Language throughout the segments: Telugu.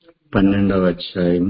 పన్నెండవ అధ్యాయం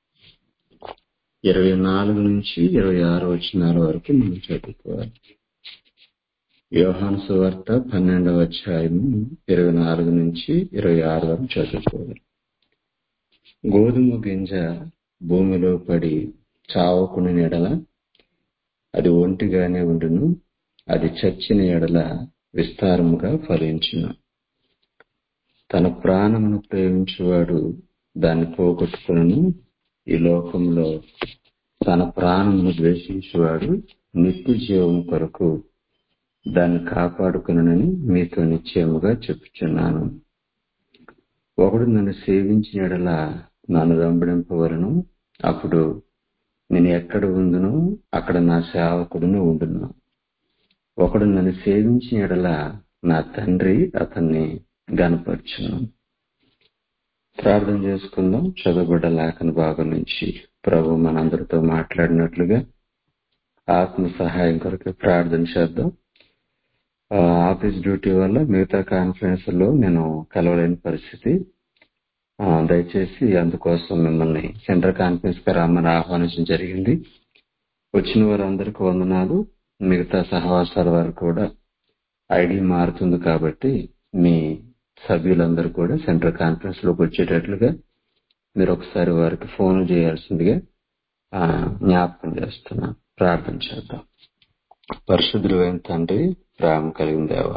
ఇరవై నాలుగు నుంచి ఇరవై ఆరు వచనాల వరకు మనం చదువుకోవాలి యోహాను సువార్త పన్నెండవ అధ్యాయం ఇరవై నాలుగు నుంచి ఇరవై ఆరు వరకు చదువుకోవాలి గోధుమ గింజ భూమిలో పడి చావకుని ఎడల అది ఒంటిగానే ఉండును అది చచ్చిన ఎడల విస్తారముగా ఫలించును తన ప్రాణమును ప్రేమించువాడు దాన్ని పోగొట్టుకును ఈ లోకంలో తన ప్రాణమును ద్వేషించువాడు నిత్య జీవం కొరకు దాన్ని కాపాడుకునని మీతో నిశ్చయముగా చెప్పుచున్నాను ఒకడు నన్ను సేవించిన ఎడల నన్ను వెంబడింపవలను అప్పుడు నేను ఎక్కడ ఉందునో అక్కడ నా సేవకుడును ఉండును ఒకడు నన్ను సేవించిన ఎడల నా తండ్రి అతన్ని గనపరచును ప్రార్థన చేసుకుందాం చదువుబడ్డ లేఖన భాగం నుంచి ప్రభు మనందరితో మాట్లాడినట్లుగా ఆత్మ సహాయం కొరకు ప్రార్థన చేద్దాం ఆఫీస్ డ్యూటీ వల్ల మిగతా కాన్ఫరెన్స్ లో నేను కలవలేని పరిస్థితి దయచేసి అందుకోసం మిమ్మల్ని సెంటర్ కాన్ఫరెన్స్ కి రమ్మని ఆహ్వానించడం జరిగింది వచ్చిన వారందరికీ వందనాలు మిగతా సహవాసాల వారు కూడా ఐడి మారుతుంది కాబట్టి మీ సభ్యులందరూ కూడా సెంట్రల్ కాన్ఫరెన్స్ లోకి వచ్చేటట్లుగా మీరు ఒకసారి వారికి ఫోన్ చేయాల్సిందిగా జ్ఞాపకం చేస్తున్నా ప్రార్థన చేద్దాం పరిశుద్ధులైన తండ్రి ప్రేమ కలిగిన దేవా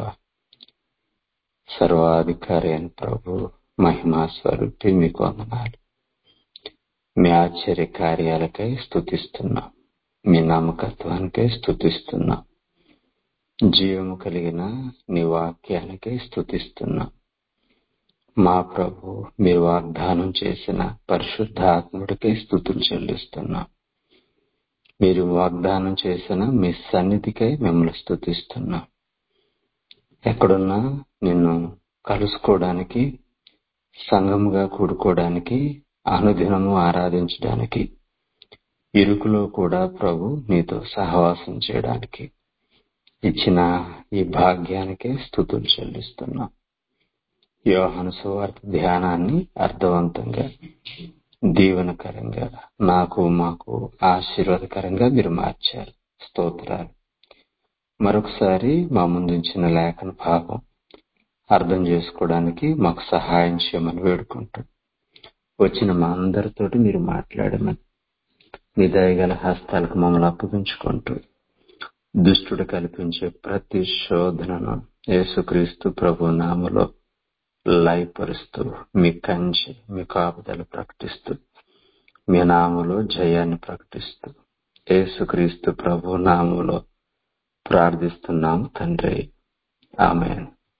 సర్వాధికారి అయిన ప్రభు మహిమా స్వరూపి మీకు వందనాలు మీ ఆశ్చర్య కార్యాలకై స్థుతిస్తున్నాం మీ నమ్మకత్వానికై స్థుతిస్తున్నాం జీవము కలిగిన నీ వాక్యానికై స్థుతిస్తున్నాం మా ప్రభు మీరు వాగ్దానం చేసిన పరిశుద్ధ ఆత్ముడికై స్థుతులు చెల్లిస్తున్నాం మీరు వాగ్దానం చేసిన మీ సన్నిధికై మిమ్మల్ని స్థుతిస్తున్నాం ఎక్కడున్నా నిన్ను కలుసుకోవడానికి సంఘముగా కూడుకోవడానికి అనుదినము ఆరాధించడానికి ఇరుకులో కూడా ప్రభు నీతో సహవాసం చేయడానికి ఇచ్చిన ఈ భాగ్యానికే స్థుతులు చెల్లిస్తున్నాం యోహన సువార్త ధ్యానాన్ని అర్థవంతంగా దీవెనకరంగా నాకు మాకు ఆశీర్వాదకరంగా మీరు మార్చారు స్తోత్రాలు మరొకసారి మా ముందుంచిన లేఖన భాగం అర్థం చేసుకోవడానికి మాకు సహాయం చేయమని వేడుకుంటాం వచ్చిన మా అందరితోటి మీరు మాట్లాడమని మీ దయగల హస్తాలకు మమ్మల్ని అప్పగించుకుంటూ దుష్టుడు కల్పించే ప్రతి శోధనను యేసుక్రీస్తు ప్రభు నామలో లయపరుస్తూ మీ కంచి మీ కాపుదలు ప్రకటిస్తూ మీ నామలో జయాన్ని ప్రకటిస్తూ యేసుక్రీస్తు ప్రభు నామలో ప్రార్థిస్తున్నాం తండ్రి ఆమె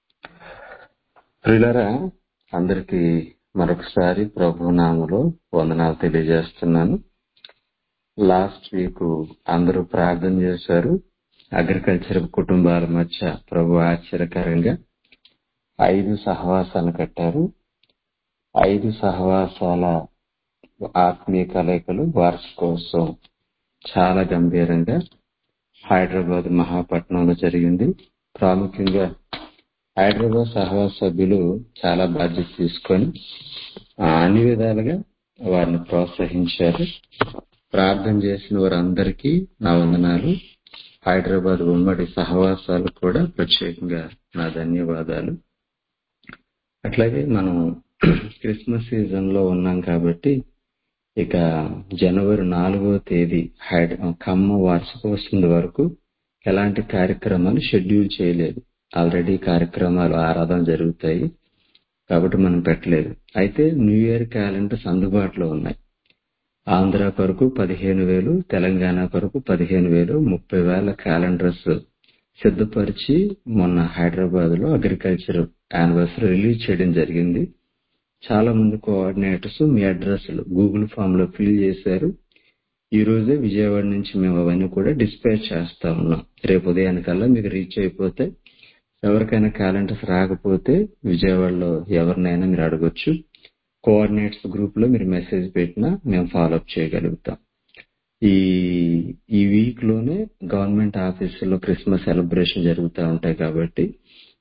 ప్రిలరా అందరికీ మరొకసారి ప్రభు నామలో వందనాలు తెలియజేస్తున్నాను లాస్ట్ వీక్ అందరూ ప్రార్థన చేశారు అగ్రికల్చర్ కుటుంబాల మధ్య ప్రభు ఆశ్చర్యకరంగా ఐదు సహవాసాలు కట్టారు ఐదు సహవాసాల ఆత్మీయ కలయికలు వార్షికోత్సవం చాలా గంభీరంగా హైదరాబాద్ మహాపట్నంలో జరిగింది ప్రాముఖ్యంగా హైదరాబాద్ సహవాస సభ్యులు చాలా బాధ్యత తీసుకొని అన్ని విధాలుగా వారిని ప్రోత్సహించారు ప్రార్థన చేసిన వారందరికీ నా వందనాలు హైదరాబాద్ ఉమ్మడి సహవాసాలు కూడా ప్రత్యేకంగా నా ధన్యవాదాలు అట్లాగే మనం క్రిస్మస్ సీజన్ లో ఉన్నాం కాబట్టి ఇక జనవరి నాలుగవ తేదీ హైడ్ ఖమ్మ వార్షికోత్సవం వరకు ఎలాంటి కార్యక్రమాలు షెడ్యూల్ చేయలేదు ఆల్రెడీ కార్యక్రమాలు ఆరాధన జరుగుతాయి కాబట్టి మనం పెట్టలేదు అయితే న్యూ ఇయర్ క్యాలెండర్స్ అందుబాటులో ఉన్నాయి ఆంధ్ర కొరకు పదిహేను వేలు తెలంగాణ కొరకు పదిహేను వేలు ముప్పై వేల క్యాలెండర్స్ సిద్ధపరిచి మొన్న హైదరాబాద్ లో అగ్రికల్చర్ యానివర్సరీ రిలీజ్ చేయడం జరిగింది చాలా మంది కోఆర్డినేటర్స్ మీ అడ్రస్లు గూగుల్ ఫామ్ లో ఫిల్ చేశారు ఈ రోజే విజయవాడ నుంచి మేము అవన్నీ కూడా డిస్పాచ్ చేస్తా ఉన్నాం రేపు ఉదయానికల్లా మీకు రీచ్ అయిపోతే ఎవరికైనా క్యాలెండర్స్ రాకపోతే విజయవాడలో ఎవరినైనా మీరు అడగొచ్చు కోఆర్డినేట్స్ గ్రూప్ లో మీరు మెసేజ్ పెట్టినా మేము ఫాలోఅప్ చేయగలుగుతాం ఈ ఈ వీక్ లోనే గవర్నమెంట్ ఆఫీసులో క్రిస్మస్ సెలబ్రేషన్ జరుగుతూ ఉంటాయి కాబట్టి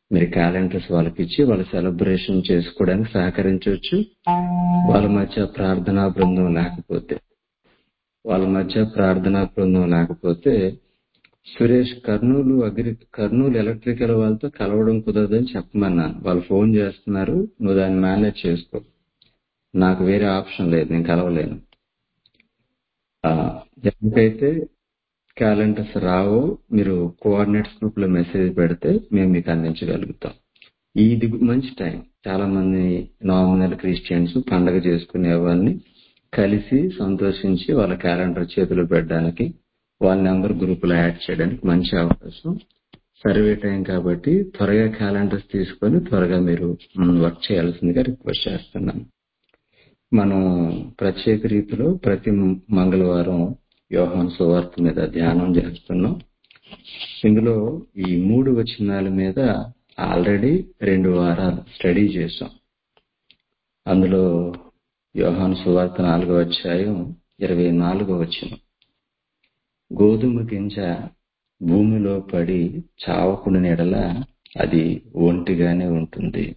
మీరు క్యాలెండర్స్ వాళ్ళకి ఇచ్చి వాళ్ళ సెలబ్రేషన్ చేసుకోవడానికి సహకరించవచ్చు వాళ్ళ మధ్య ప్రార్థనా బృందం లేకపోతే వాళ్ళ మధ్య ప్రార్థనా బృందం లేకపోతే సురేష్ కర్నూలు అగ్రి కర్నూలు ఎలక్ట్రికల్ వాళ్ళతో కలవడం కుదరదని చెప్పమన్నాను వాళ్ళు ఫోన్ చేస్తున్నారు నువ్వు దాన్ని మేనేజ్ చేసుకో నాకు వేరే ఆప్షన్ లేదు నేను కలవలేను ఆ, ఎవరికైతే క్యాలెండర్స్ రావో మీరు కోఆర్డినేట్స్ గ్రూప్ లో మెసేజ్ పెడితే మేము మీకు అందించగలుగుతాం ఇది మంచి టైం చాలా మంది నామినల్ క్రిస్టియన్స్ పండగ చేసుకునే వాళ్ళని కలిసి సంతోషించి వాళ్ళ క్యాలెండర్ చేతిలో పెట్టడానికి వాళ్ళ నెంబర్ గ్రూప్ లో యాడ్ చేయడానికి మంచి అవకాశం సర్వే టైం కాబట్టి త్వరగా క్యాలెండర్స్ తీసుకొని త్వరగా మీరు వర్క్ చేయాల్సిందిగా రిక్వెస్ట్ చేస్తున్నాను మనం ప్రత్యేక రీతిలో ప్రతి మంగళవారం యోహాన్ సువార్త మీద ధ్యానం చేస్తున్నాం ఇందులో ఈ మూడు వచనాల మీద ఆల్రెడీ రెండు వారాలు స్టడీ చేశాం అందులో యోహాన్ సువార్త నాలుగో అధ్యాయం ఇరవై నాలుగో వచనం గోధుమ గింజ భూమిలో పడి చావకుని నెడల అది ఒంటిగానే ఉంటుంది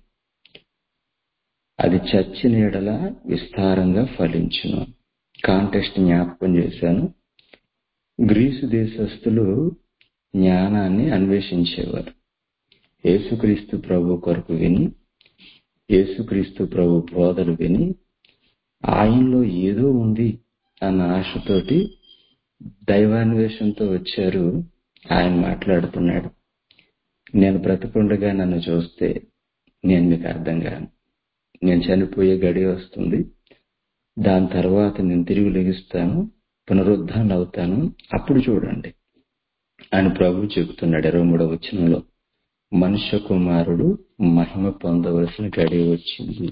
అది చచ్చిన ఎడల విస్తారంగా ఫలించును కాంటెక్స్ట్ జ్ఞాపకం చేశాను గ్రీసు దేశస్థులు జ్ఞానాన్ని అన్వేషించేవారు యేసుక్రీస్తు ప్రభు కొరకు విని యేసుక్రీస్తు ప్రభు బోధలు విని ఆయనలో ఏదో ఉంది అన్న ఆశతోటి దైవాన్వేషంతో వచ్చారు ఆయన మాట్లాడుతున్నాడు నేను బ్రతికుండగా నన్ను చూస్తే నేను మీకు అర్థం కాను నేను చనిపోయే గడి వస్తుంది దాని తర్వాత నేను తిరిగి లెగిస్తాను పునరుద్ధానం అవుతాను అప్పుడు చూడండి అని ప్రభు చెబుతున్నాడు ఇరవై మూడవ వచనంలో మనుష్య కుమారుడు మహిమ పొందవలసిన గడి వచ్చింది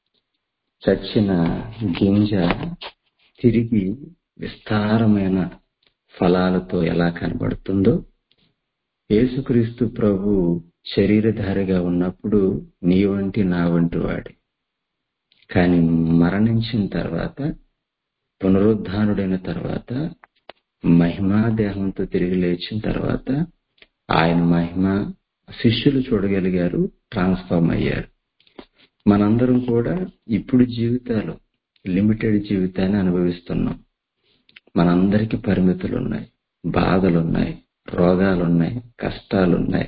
చచ్చిన గింజ తిరిగి విస్తారమైన ఫలాలతో ఎలా కనబడుతుందో యేసుక్రీస్తు ప్రభు శరీరధారిగా ఉన్నప్పుడు నీ వంటి నా వంటి వాడి కానీ మరణించిన తర్వాత పునరుద్ధానుడైన తర్వాత మహిమా దేహంతో తిరిగి లేచిన తర్వాత ఆయన మహిమ శిష్యులు చూడగలిగారు ట్రాన్స్ఫార్మ్ అయ్యారు మనందరం కూడా ఇప్పుడు జీవితాలు లిమిటెడ్ జీవితాన్ని అనుభవిస్తున్నాం మనందరికీ పరిమితులు ఉన్నాయి బాధలున్నాయి రోగాలున్నాయి కష్టాలున్నాయి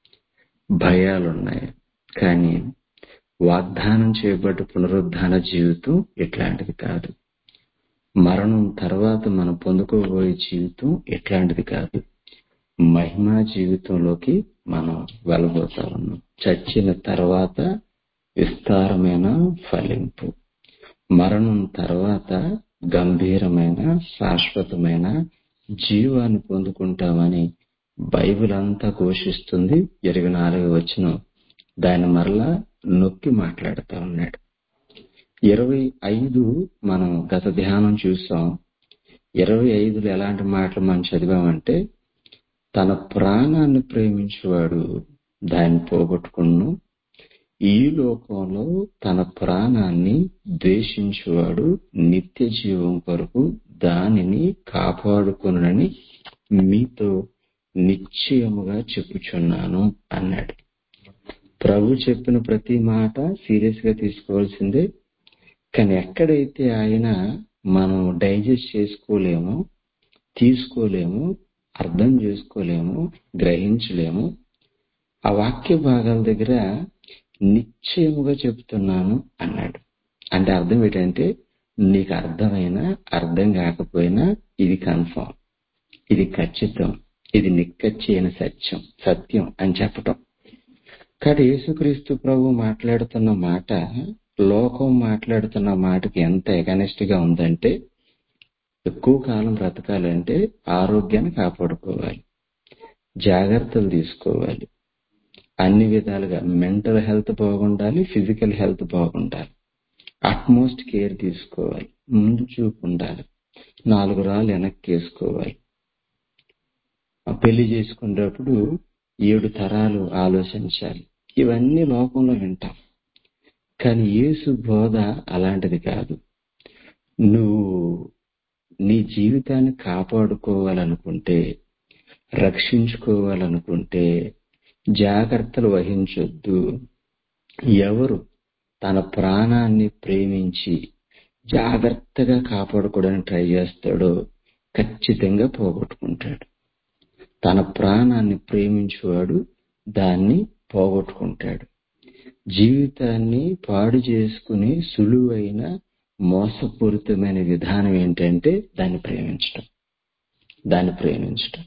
భయాలున్నాయి కానీ వాగ్దానం చేయబడ్డ పునరుద్ధాన జీవితం ఇట్లాంటిది కాదు మరణం తర్వాత మనం పొందుకోబోయే జీవితం ఇట్లాంటిది కాదు మహిమా జీవితంలోకి మనం వెళ్ళబోతా ఉన్నాం చచ్చిన తర్వాత విస్తారమైన ఫలింపు మరణం తర్వాత గంభీరమైన శాశ్వతమైన జీవాన్ని పొందుకుంటామని బైబిల్ అంతా ఘోషిస్తుంది ఇరవై నాలుగు వచ్చిన దాని మరలా నొక్కి మాట్లాడుతా ఉన్నాడు ఇరవై ఐదు మనం గత ధ్యానం చూసాం ఇరవై ఐదులో ఎలాంటి మాటలు మనం చదివామంటే తన ప్రాణాన్ని ప్రేమించేవాడు దాన్ని పోగొట్టుకును ఈ లోకంలో తన ప్రాణాన్ని ద్వేషించేవాడు నిత్య జీవం కొరకు దానిని కాపాడుకునని మీతో నిశ్చయముగా చెప్పుచున్నాను అన్నాడు ప్రభు చెప్పిన ప్రతి మాట సీరియస్ గా తీసుకోవాల్సిందే కానీ ఎక్కడైతే ఆయన మనం డైజెస్ట్ చేసుకోలేము తీసుకోలేము అర్థం చేసుకోలేము గ్రహించలేము ఆ వాక్య భాగాల దగ్గర నిశ్చయముగా చెప్తున్నాను అన్నాడు అంటే అర్థం ఏంటంటే నీకు అర్థమైనా అర్థం కాకపోయినా ఇది కన్ఫర్మ్ ఇది ఖచ్చితం ఇది నిక్కచ్చి అయిన సత్యం సత్యం అని చెప్పటం కానీ యేసుక్రీస్తు ప్రభు మాట్లాడుతున్న మాట లోకం మాట్లాడుతున్న మాటకి ఎంత ఎగనెస్ట్ గా ఉందంటే ఎక్కువ కాలం బ్రతకాలంటే ఆరోగ్యాన్ని కాపాడుకోవాలి జాగ్రత్తలు తీసుకోవాలి అన్ని విధాలుగా మెంటల్ హెల్త్ బాగుండాలి ఫిజికల్ హెల్త్ బాగుండాలి అట్మోస్ట్ కేర్ తీసుకోవాలి ముందు చూపు ఉండాలి నాలుగు రాళ్ళు వెనక్కి వేసుకోవాలి పెళ్లి చేసుకునేటప్పుడు ఏడు తరాలు ఆలోచించాలి ఇవన్నీ లోకంలో వింటాం కానీ యేసు బోధ అలాంటిది కాదు నువ్వు నీ జీవితాన్ని కాపాడుకోవాలనుకుంటే రక్షించుకోవాలనుకుంటే జాగ్రత్తలు వహించొద్దు ఎవరు తన ప్రాణాన్ని ప్రేమించి జాగ్రత్తగా కాపాడుకోవడానికి ట్రై చేస్తాడో ఖచ్చితంగా పోగొట్టుకుంటాడు తన ప్రాణాన్ని ప్రేమించేవాడు దాన్ని పోగొట్టుకుంటాడు జీవితాన్ని పాడు చేసుకుని సులువైన మోసపూరితమైన విధానం ఏంటంటే దాన్ని ప్రేమించటం దాన్ని ప్రేమించటం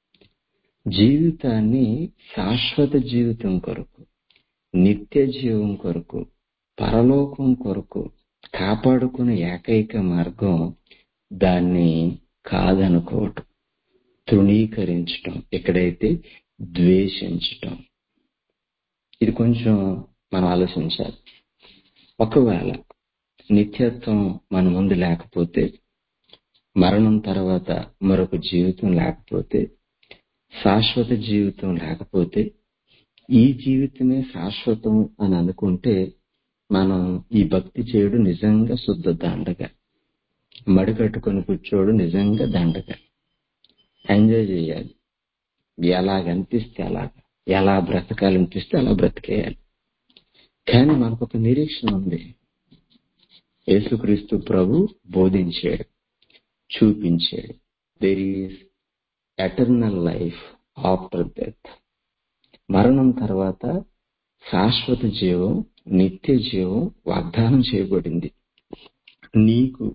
జీవితాన్ని శాశ్వత జీవితం కొరకు నిత్య జీవం కొరకు పరలోకం కొరకు కాపాడుకునే ఏకైక మార్గం దాన్ని కాదనుకోవటం తృణీకరించటం ఎక్కడైతే ద్వేషించటం ఇది కొంచెం మనం ఆలోచించాలి ఒకవేళ నిత్యత్వం మన ముందు లేకపోతే మరణం తర్వాత మరొక జీవితం లేకపోతే శాశ్వత జీవితం లేకపోతే ఈ జీవితమే శాశ్వతం అని అనుకుంటే మనం ఈ భక్తి చేయడం నిజంగా శుద్ధ దండగా మడి కట్టుకొని కూర్చోడు నిజంగా దండగా ఎంజాయ్ చేయాలి ఎలాగనిపిస్తే అలాగ ఎలా బ్రతకాలనిపిస్తే అలా బ్రతికేయాలి కానీ మనకు ఒక నిరీక్షణ ఉంది యేసుక్రీస్తు ప్రభు బోధించాడు చూపించాడు there is eternal life after death మరణం తర్వాత శాశ్వత జీవం నిత్య జీవం వాగ్దానం చేయబడింది నీకు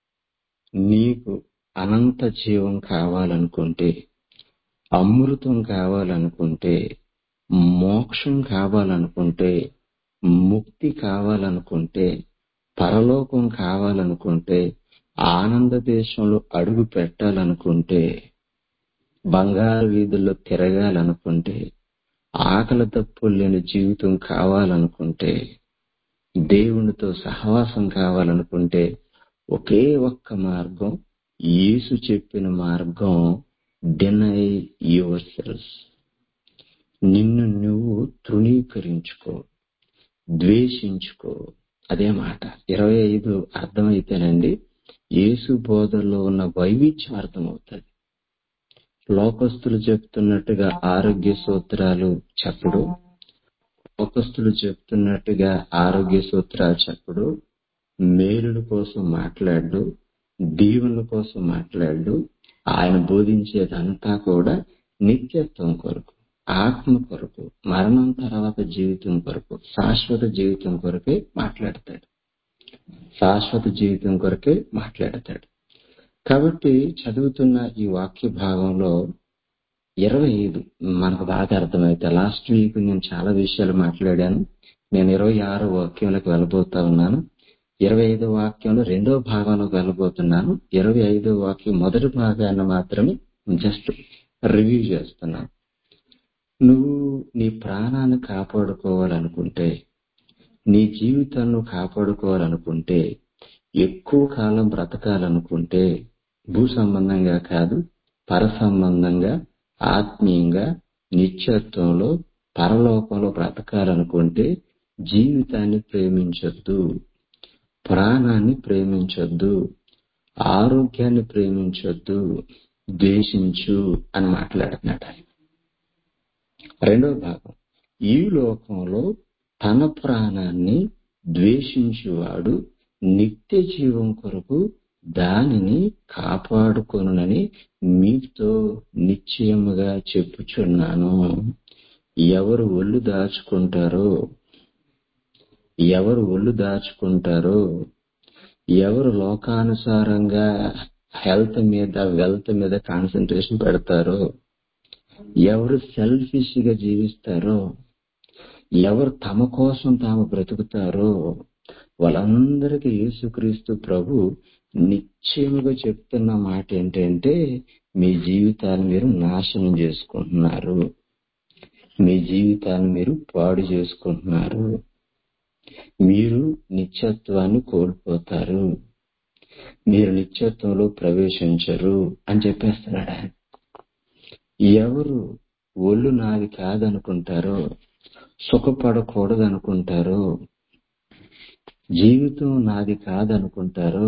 నీకు అనంత జీవం కావాలనుకుంటే అమృతం కావాలనుకుంటే మోక్షం కావాలనుకుంటే ముక్తి కావాలనుకుంటే పరలోకం కావాలనుకుంటే ఆనంద దేశంలో అడుగు పెట్టాలనుకుంటే బంగారు వీధుల్లో తిరగాలనుకుంటే ఆకలి తప్పులు లేని జీవితం కావాలనుకుంటే దేవునితో సహవాసం కావాలనుకుంటే ఒకే ఒక్క మార్గం యేసు చెప్పిన మార్గం డినై యువర్ సెల్ఫ్ నిన్ను నువ్వు తృణీకరించుకో ద్వేషించుకో అదే మాట ఇరవై ఐదు అర్థమైతేనండి యేసు బోధల్లో ఉన్న వైవిధ్యం అర్థమవుతుంది లోకస్తులు చెప్తున్నట్టుగా ఆరోగ్య సూత్రాలు చెప్పడు లోకస్తులు చెప్తున్నట్టుగా ఆరోగ్య సూత్రాలు చెప్పడు మేలుల కోసం మాట్లాడు దీవెనల కోసం మాట్లాడు ఆయన బోధించేదంతా కూడా నిత్యత్వం కొరకు ఆత్మ కొరకు మరణం తర్వాత జీవితం కొరకు శాశ్వత జీవితం కొరకే మాట్లాడతాడు శాశ్వత జీవితం కొరకే మాట్లాడతాడు కాబట్టి చదువుతున్న ఈ వాక్య భాగంలో ఇరవై ఐదు మనకు బాగా అర్థమైతే లాస్ట్ వీక్ నేను చాలా విషయాలు మాట్లాడాను నేను ఇరవై ఆరో వాక్యంలోకి వెళ్ళబోతా ఉన్నాను ఇరవై ఐదో వాక్యంలో రెండో భాగంలోకి వెళ్ళబోతున్నాను ఇరవై ఐదో వాక్యం మొదటి భాగాన్ని మాత్రమే జస్ట్ రివ్యూ చేస్తున్నాను నువ్వు నీ ప్రాణాన్ని కాపాడుకోవాలనుకుంటే నీ జీవితాన్ని కాపాడుకోవాలనుకుంటే ఎక్కువ కాలం బ్రతకాలనుకుంటే భూ సంబంధంగా కాదు పర సంబంధంగా ఆత్మీయంగా నిత్యత్వంలో పరలోకంలో బ్రతకాలనుకుంటే జీవితాన్ని ప్రేమించొద్దు ప్రాణాన్ని ప్రేమించొద్దు ఆరోగ్యాన్ని ప్రేమించొద్దు ద్వేషించు అని మాట్లాడుతున్నాడు ఆయన రెండవ భాగం ఈ లోకంలో తన ప్రాణాన్ని ద్వేషించువాడు నిత్య జీవం కొరకు దానిని కాపాడుకొనునని మీతో నిశ్చయముగా చెప్పుచున్నాను ఎవరు ఒళ్ళు దాచుకుంటారో ఎవరు ఒళ్ళు దాచుకుంటారో ఎవరు లోకానుసారంగా హెల్త్ మీద వెల్త్ మీద కాన్సన్ట్రేషన్ పెడతారో ఎవరు సెల్ఫిష్ గా జీవిస్తారో ఎవరు తమ కోసం తాము బ్రతుకుతారో వాళ్ళందరికీ యేసుక్రీస్తు ప్రభు నిశ్చయముగా చెప్తున్న మాట ఏంటంటే మీ జీవితాన్ని మీరు నాశనం చేసుకుంటున్నారు మీ జీవితాన్ని మీరు పాడు చేసుకుంటున్నారు మీరు నిత్యత్వాన్ని కోల్పోతారు మీరు నిత్యత్వంలో ప్రవేశించరు అని చెప్పేస్తున్నాడు ఆయన ఎవరు ఒళ్ళు నాది కాదనుకుంటారో సుఖపడకూడదు అనుకుంటారో జీవితం నాది కాదనుకుంటారో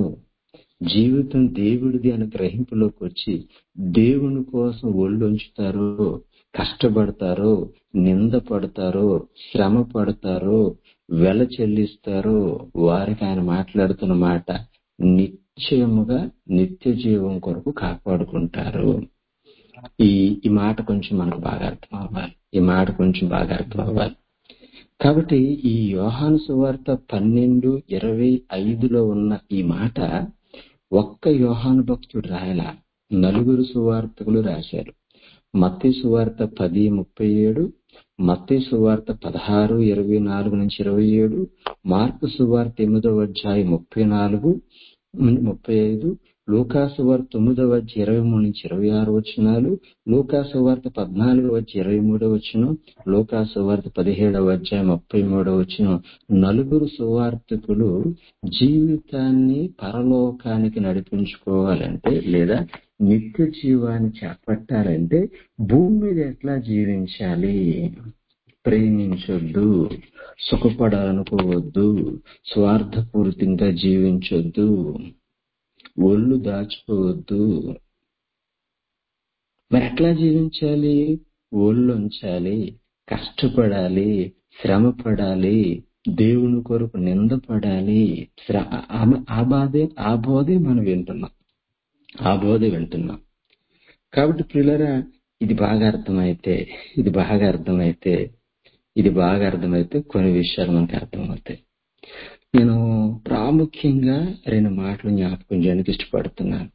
జీవితం దేవుడిది అని గ్రహింపులోకి వచ్చి దేవుని కోసం ఒళ్ళు ఉంచుతారో కష్టపడతారో నింద పడతారో శ్రమ పడతారో వెల చెల్లిస్తారో వారికి ఆయన మాట్లాడుతున్న మాట నిశ్చయముగా నిత్య జీవం కొరకు కాపాడుకుంటారు ఈ ఈ మాట కొంచెం మనకు బాగా అర్థం అవ్వాలి ఈ మాట కొంచెం బాగా అర్థం అవ్వాలి కాబట్టి ఈ యోహాను సువార్త పన్నెండు ఇరవై ఐదులో ఉన్న ఈ మాట ఒక్క యోహాను భక్తుడు రాయలా నలుగురు సువార్తకులు రాశారు మత్తి సువార్త పది ముప్పై ఏడు మత్తి సువార్త పదహారు ఇరవై నాలుగు నుంచి ఇరవై ఏడు మార్కు సువార్త ఎనిమిదవ అధ్యాయం ముప్పై నాలుగు ముప్పై ఐదు లూకాసు వార్త తొమ్మిదవ వచ్చి ఇరవై మూడు నుంచి ఇరవై ఆరు వచనాలు లూకాసు వార్త పద్నాలుగు వచ్చి ఇరవై మూడవ వచ్చిన లూకాసు వార్త పదిహేడవ అధ్యాయం ముప్పై మూడవ వచ్చిన నలుగురు సువార్తకులు జీవితాన్ని పరలోకానికి నడిపించుకోవాలంటే లేదా నిత్య జీవాన్ని చేపట్టాలంటే భూమి మీద ఎట్లా జీవించాలి ప్రేమించొద్దు సుఖపడాలనుకోవద్దు స్వార్థపూరితంగా జీవించొద్దు ఒళ్ళు దాచుకోవద్దు మరి ఎట్లా జీవించాలి ఒళ్ళు ఉంచాలి కష్టపడాలి శ్రమ పడాలి దేవుని కొరకు నిందపడాలి ఆ బాధే ఆ బోధే మనం వింటున్నాం ఆ బోధే వింటున్నాం కాబట్టి పిల్లరా ఇది బాగా అర్థమైతే ఇది బాగా అర్థమైతే ఇది బాగా అర్థమైతే కొన్ని విషయాలు మనకు అర్థమవుతాయి నేను ప్రాముఖ్యంగా రెండు మాటలు జ్ఞాపకం చేయడానికి ఇష్టపడుతున్నాను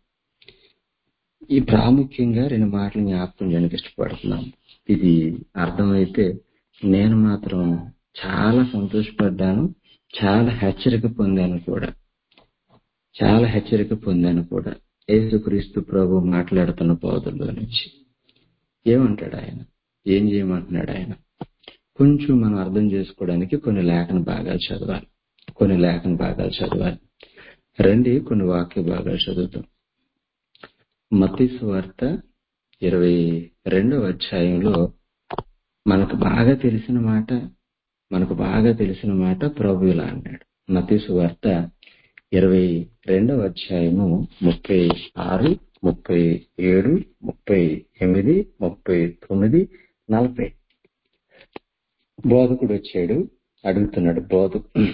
ఈ ప్రాముఖ్యంగా రెండు మాటలు జ్ఞాపకం చేయడానికి ఇష్టపడుతున్నాను ఇది అర్థమైతే నేను మాత్రం చాలా సంతోషపడ్డాను చాలా హెచ్చరిక పొందాను కూడా చాలా హెచ్చరిక పొందాను కూడా యేసుక్రీస్తు ప్రభు మాట్లాడుతున్న బోధల్లో నుంచి ఏమంటాడు ఆయన ఏం చేయమంటున్నాడు ఆయన కొంచెం మనం అర్థం చేసుకోవడానికి కొన్ని లేఖన భాగాలు చదవాలి కొన్ని లేఖన భాగాలు చదవాలి రండి కొన్ని వాక్య భాగాలు చదువుతాం మతీసు వార్త ఇరవై రెండవ అధ్యాయంలో మనకు బాగా తెలిసిన మాట మనకు బాగా తెలిసిన మాట ప్రభు ఇలా అన్నాడు మతీసు వార్త ఇరవై రెండవ అధ్యాయము ముప్పై ఆరు ముప్పై ఏడు ముప్పై ఎనిమిది ముప్పై తొమ్మిది నలభై బోధకుడు వచ్చాడు అడుగుతున్నాడు బోధ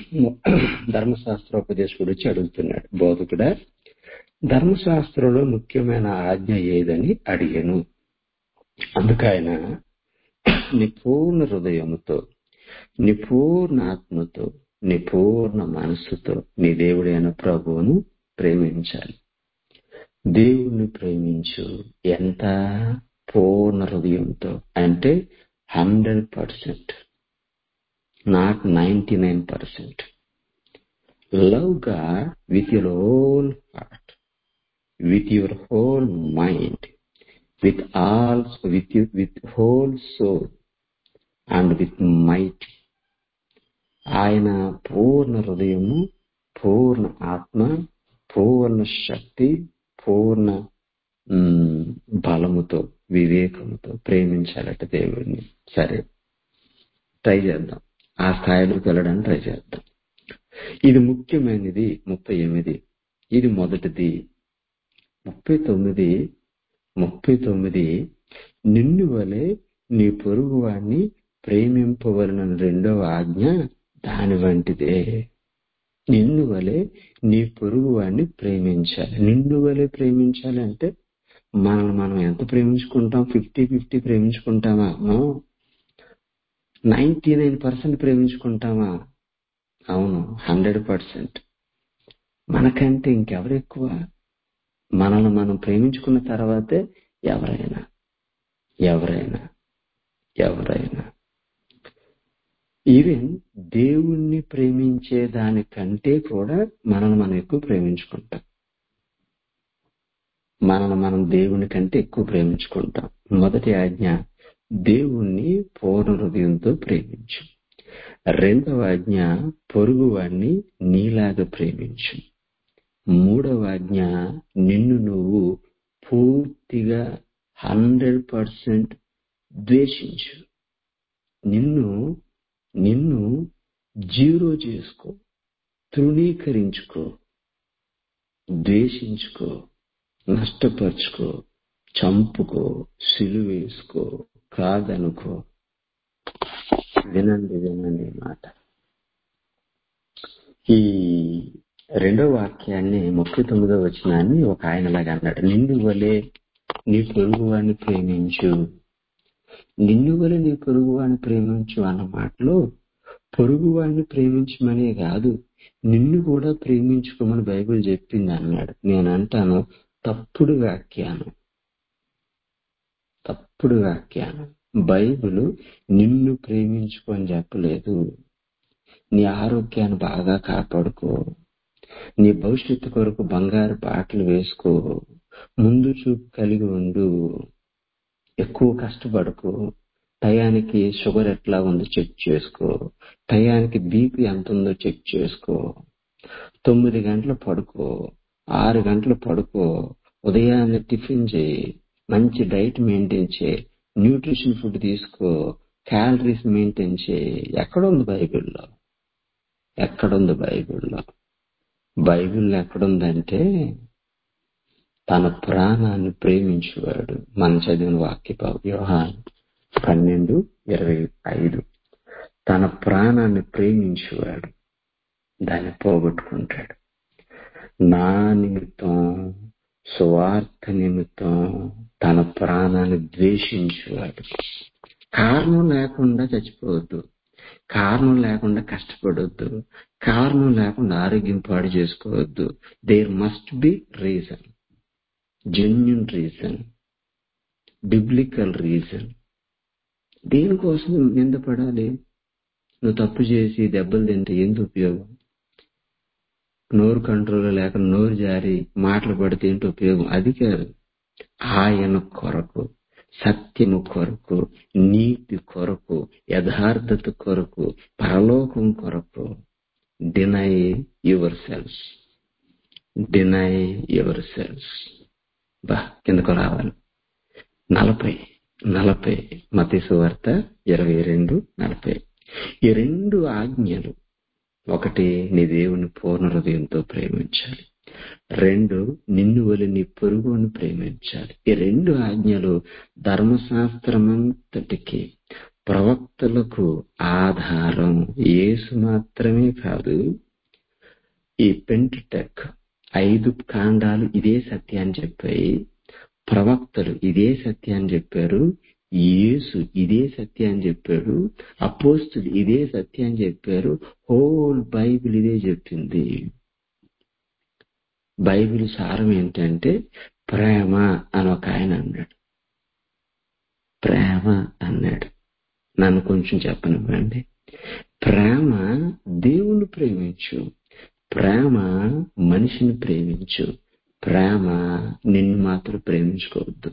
ధర్మశాస్త్రోపదేశకుడు వచ్చి అడుగుతున్నాడు బోధకుడా ధర్మశాస్త్రంలో ముఖ్యమైన ఆజ్ఞ ఏదని అడిగాను అందుకైన నీ పూర్ణ హృదయముతో నీ పూర్ణ ఆత్మతో నీ పూర్ణ మనస్సుతో నీ దేవుడైన ప్రభువును ప్రేమించాలి దేవుణ్ణి ప్రేమించు ఎంత పూర్ణ హృదయంతో అంటే hundred percent not ninety nine percent love God with your whole heart with your whole mind with all with with whole soul and with might ఆయన పూర్ణ హృదయము పూర్ణ ఆత్మ పూర్ణ శక్తి పూర్ణ బలముతో వివేకముతో ప్రేమించాలట దేవుడిని సరే ట్రై చేద్దాం ఆ స్థాయిలోకి వెళ్ళడానికి ట్రై చేద్దాం ఇది ముఖ్యమైనది ముప్పై ఎనిమిది ఇది మొదటిది ముప్పై తొమ్మిది ముప్పై తొమ్మిది నిన్ను వలె నీ పొరుగు వాణ్ణి ప్రేమింపవలన రెండవ ఆజ్ఞ దాని వంటిదే నిన్ను వలె నీ పొరుగు వాడిని ప్రేమించాలి నిన్ను వలె ప్రేమించాలి అంటే మనం మనం ఎంత ప్రేమించుకుంటాం ఫిఫ్టీ ఫిఫ్టీ ప్రేమించుకుంటామా నైన్టీ నైన్ పర్సెంట్ ప్రేమించుకుంటామా అవును హండ్రెడ్ పర్సెంట్ మనకంటే ఇంకెవరు ఎక్కువ మనల్ని మనం ప్రేమించుకున్న తర్వాతే ఎవరైనా ఎవరైనా ఎవరైనా ఈవెన్ దేవుణ్ణి ప్రేమించే దానికంటే కూడా మనల్ని మనం ఎక్కువ ప్రేమించుకుంటాం మనల్ని మనం దేవుని కంటే ఎక్కువ ప్రేమించుకుంటాం మొదటి ఆజ్ఞ దేవుణ్ణి పూర్ణ హృదయంతో ప్రేమించు రెండవ ఆజ్ఞ పొరుగు వాణ్ణి నీలాగా ప్రేమించు మూడవ ఆజ్ఞ నిన్ను నువ్వు పూర్తిగా హండ్రెడ్ పర్సెంట్ ద్వేషించు నిన్ను నిన్ను జీరో చేసుకో తృణీకరించుకో ద్వేషించుకో నష్టపరుచుకో చంపుకో సిలువేసుకో కాదనుకో వినండి వినండి ఈ మాట ఈ రెండో వాక్యాన్ని ముప్పై తొమ్మిదో వచనాన్ని ఒక ఆయనలాగా అన్నాడు నిన్ను వలే నీ పొరుగు వాడిని ప్రేమించు నిన్ను వలె నీ పొరుగు వాడిని ప్రేమించు అన్న మాటలో పొరుగు వాడిని ప్రేమించమనే కాదు నిన్ను కూడా ప్రేమించుకోమని బైబిల్ చెప్పింది అన్నాడు నేను అంటాను తప్పుడు వ్యాఖ్యానం తప్పుడు వ్యాఖ్యానం బైబిల్ నిన్ను ప్రేమించుకొని చెప్పలేదు నీ ఆరోగ్యాన్ని బాగా కాపాడుకో నీ భవిష్యత్తు కొరకు బంగారు బాటలు వేసుకో ముందు చూపు కలిగి ఉండు ఎక్కువ కష్టపడకు టయానికి షుగర్ ఎట్లా ఉందో చెక్ చేసుకో టయానికి బీపీ ఎంత ఉందో చెక్ చేసుకో తొమ్మిది గంటలు పడుకో ఆరు గంటలు పడుకో ఉదయాన్నే టిఫిన్ చేయి మంచి డైట్ మెయింటైన్ చేయి న్యూట్రిషన్ ఫుడ్ తీసుకో క్యాలరీస్ మెయింటైన్ చేయి ఎక్కడుంది బైబిల్లో ఎక్కడుంది బైబిల్లో బైబిల్లో ఎక్కడుందంటే తన ప్రాణాన్ని ప్రేమించేవాడు మన చదివిన వాక్య వ్యవహారం పన్నెండు ఇరవై ఐదు తన ప్రాణాన్ని ప్రేమించేవాడు దాన్ని పోగొట్టుకుంటాడు నా నిమిత్తం స్వార్థ నిమిత్తం తన ప్రాణాన్ని ద్వేషించేవాడు కారణం లేకుండా చచ్చిపోవద్దు కారణం లేకుండా కష్టపడొద్దు కారణం లేకుండా ఆరోగ్యం పాడు చేసుకోవద్దు there must be reason genuine reason biblical reason దేనికోసం నిందపడాలి నువ్వు తప్పు చేసి దెబ్బలు తింటే ఎందుకు ఉపయోగం నోరు కంట్రోల్ లేక నోరు జారి మాటలు పడితే ఏంటి ఉపయోగం అది కాదు ఆయన కొరకు సత్యము కొరకు నీతి కొరకు యథార్థత కొరకు పరలోకం కొరకు deny your selves deny your selves బా కిందకు రావాలి నలభై నలభై మతీసు వార్త ఇరవై రెండు నలభై ఈ రెండు ఆజ్ఞలు ఒకటి నీ దేవుని పూర్ణ హృదయంతో ప్రేమించాలి రెండు నిన్ను వలి నీ పొరుగును ప్రేమించాలి ఈ రెండు ఆజ్ఞలు ధర్మశాస్త్రమంతటికి ప్రవక్తలకు ఆధారం యేసు మాత్రమే కాదు ఈ పెంటెక్ ఐదు కాండాలు ఇదే సత్యాన్ని చెప్పాయి ప్రవక్తలు ఇదే సత్యాన్ని చెప్పారు యేసు ఇదే సత్యాన్ని చెప్పాడు అపోస్తులు ఇదే సత్యాన్ని చెప్పారు హోల్ బైబిల్ ఇదే చెప్పింది బైబిల్ సారం ఏంటంటే ప్రేమ అని ఒక ఆయన అన్నాడు ప్రేమ అన్నాడు నన్ను కొంచెం చెప్పనివ్వండి ప్రేమ దేవుని ప్రేమించు ప్రేమ మనిషిని ప్రేమించు ప్రేమ నిన్ను మాత్రం ప్రేమించుకోవద్దు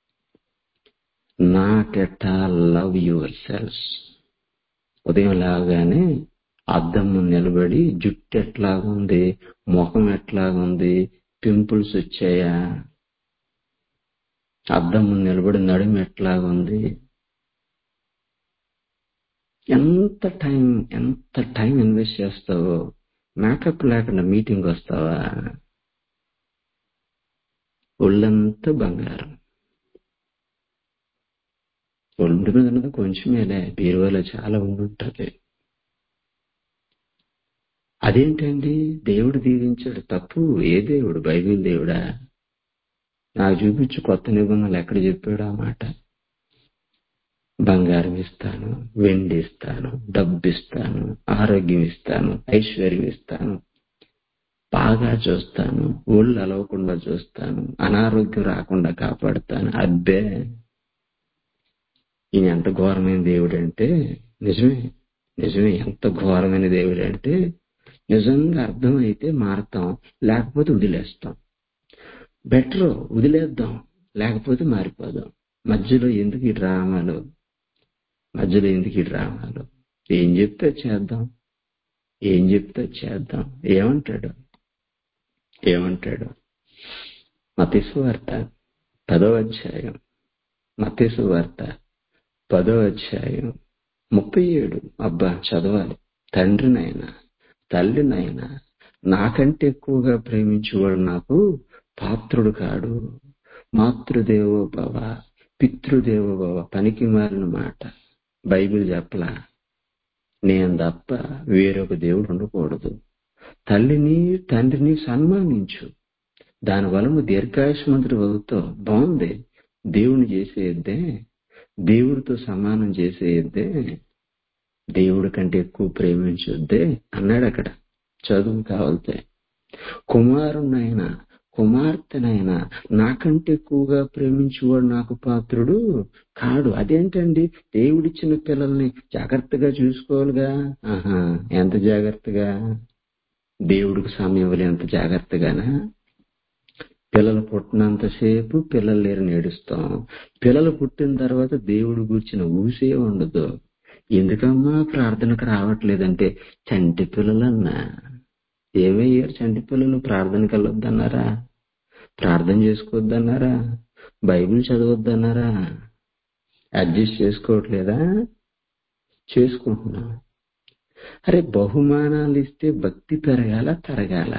not at all love your selves ఉదయం లాగానే అద్దం నిలబడి జుట్టు ఎట్లాగుంది ముఖం ఎట్లాగుంది పింపుల్స్ వచ్చాయా అద్దం నిలబడి నడుము ఎట్లాగుంది ఎంత టైం ఎంత టైం ఇన్వెస్ట్ చేస్తావో మేకప్ లేకుండా మీటింగ్ వస్తావా ఒళ్ళంతా బంగారం ఒంటి మీద ఉన్నది కొంచెమేలే బీరువాలో చాలా ఉండి ఉంటుంది అదేంటండి దేవుడు దీవించాడు తప్పు ఏ దేవుడు బైబిల్ దేవుడా నాకు చూపించు కొత్త నిబంధనలు ఎక్కడ చెప్పాడు ఆ మాట బంగారం ఇస్తాను వెండి ఇస్తాను డబ్బు ఇస్తాను ఆరోగ్యం ఇస్తాను ఐశ్వర్యం ఇస్తాను బాగా చూస్తాను ఒళ్ళు అలవకుండా చూస్తాను అనారోగ్యం రాకుండా కాపాడుతాను అబ్బే ఈయన ఎంత ఘోరమైన దేవుడు అంటే నిజమే నిజమే ఎంత ఘోరమైన దేవుడు అంటే నిజంగా అర్థమైతే మారతాం లేకపోతే వదిలేస్తాం బెటర్ వదిలేద్దాం లేకపోతే మారిపోదాం మధ్యలో ఎందుకు ఈ డ్రామాలు మధ్యలో ఎందుకు ఈ డ్రామాలు ఏం చెప్తే చేద్దాం ఏం చెప్తే చేద్దాం ఏమంటాడు ఏమంటాడు మతీసు వార్త పదో అధ్యాయం మతీసు వార్త పదో అధ్యాయం ముప్పై ఏడు అబ్బా చదవాలి తండ్రినైనా తల్లినైనా నాకంటే ఎక్కువగా ప్రేమించేవాడు నాకు పాత్రుడు కాడు మాతృదేవో భవ పితృదేవ పనికి మారిన మాట బైబిల్ చెప్పలా నేను తప్ప వేరొక దేవుడు ఉండకూడదు తల్లిని తండ్రిని సన్మానించు దాని వలన దీర్ఘాయుష్మంతుడు అవుతావు బాగుంది దేవుని చేసేద్దే దేవుడితో సమానం చేసేద్దే దేవుడి కంటే ఎక్కువ ప్రేమించొద్దే అన్నాడు అక్కడ చదువు కావాలితే కుమారునైనా కుమార్తెనైనా నాకంటే ఎక్కువగా ప్రేమించేవాడు నాకు పాత్రుడు కాడు అదేంటండి దేవుడిచ్చిన పిల్లల్ని జాగ్రత్తగా చూసుకోవాలిగా ఆహా ఎంత జాగ్రత్తగా దేవుడికి సమయం ఇవ్వలేంత జాగ్రత్తగానా పిల్లలు పుట్టినంతసేపు పిల్లలు లేరని ఏడుస్తాం పిల్లలు పుట్టిన తర్వాత దేవుడు కూర్చిన ఊసే ఉండదు ఎందుకమ్మా ప్రార్థనకు రావట్లేదంటే చంటి పిల్లలన్నా ఏమయ్యారు చంటి పిల్లలు ప్రార్థనకి వెళ్ళొద్దన్నారా ప్రార్థన చేసుకోవద్దన్నారా బైబిల్ చదవద్దన్నారా అడ్జస్ట్ చేసుకోవట్లేదా చేసుకుంటున్నాం అరే బహుమానాలు ఇస్తే భక్తి పెరగాల తరగాల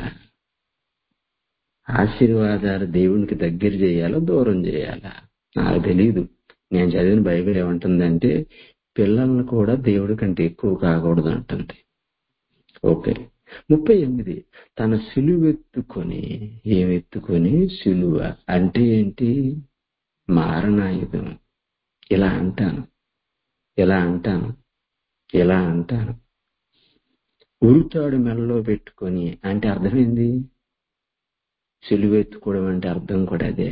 ఆశీర్వాదాలు దేవునికి దగ్గర చేయాలా దూరం చేయాలా నాకు తెలియదు నేను చదివిన బైబిల్ ఏమంటుందంటే పిల్లల్ని కూడా దేవుడి కంటే ఎక్కువ కాకూడదు అంటుంది ఓకే ముప్పై ఎనిమిది తన సిలువెత్తుకొని ఏమెత్తుకొని సిలువ అంటే ఏంటి మారణాయుధం ఇలా అంటాను ఇలా అంటాను ఇలా అంటాను ఉరుతాడు మెడలో పెట్టుకొని అంటే అర్థమైంది సిలువెత్తుకోవడం అంటే అర్థం కూడా అదే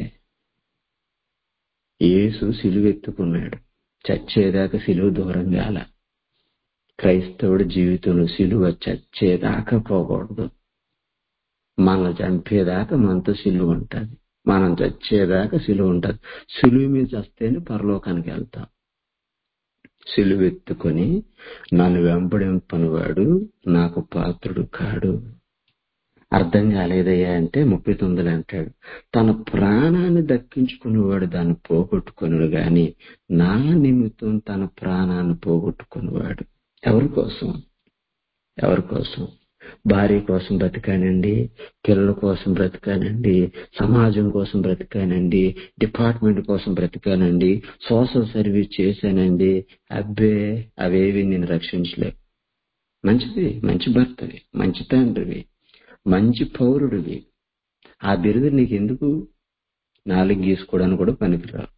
యేసు సిలువెత్తుకున్నాడు చచ్చేదాకా సిలువ దూరం కాల క్రైస్తవుడి జీవితంలో సిలువ చచ్చేదాకా పోకూడదు మనల్ని చంపేదాకా మనతో సిలువ ఉంటుంది మనం చచ్చేదాకా సిలువ ఉంటుంది సిలువ మీద చస్తేనే పరలోకానికి వెళ్తాం సిలువెత్తుకొని నన్ను వెంబడింపనివాడు నాకు పాత్రుడు కాడు అర్థం కాలేదయ్యా అంటే ముప్పై తొమ్మిదిలో అంటాడు తన ప్రాణాన్ని దక్కించుకునేవాడు దాన్ని పోగొట్టుకున్నాడు గాని నా నిమిత్తం తన ప్రాణాన్ని పోగొట్టుకునేవాడు ఎవరి కోసం ఎవరి కోసం భార్య కోసం బ్రతికానండి పిల్లల కోసం బ్రతికానండి సమాజం కోసం బ్రతికానండి డిపార్ట్మెంట్ కోసం బ్రతికానండి సోషల్ సర్వీస్ చేశానండి అబ్బే అవేవి నేను రక్షించలేవు మంచిది మంచి భర్తవి మంచి తండ్రివి మంచి పౌరుడివి ఆ బిరుదు నీకెందుకు నాలుగు గీసుకోవడానికి కూడా పనికిరావు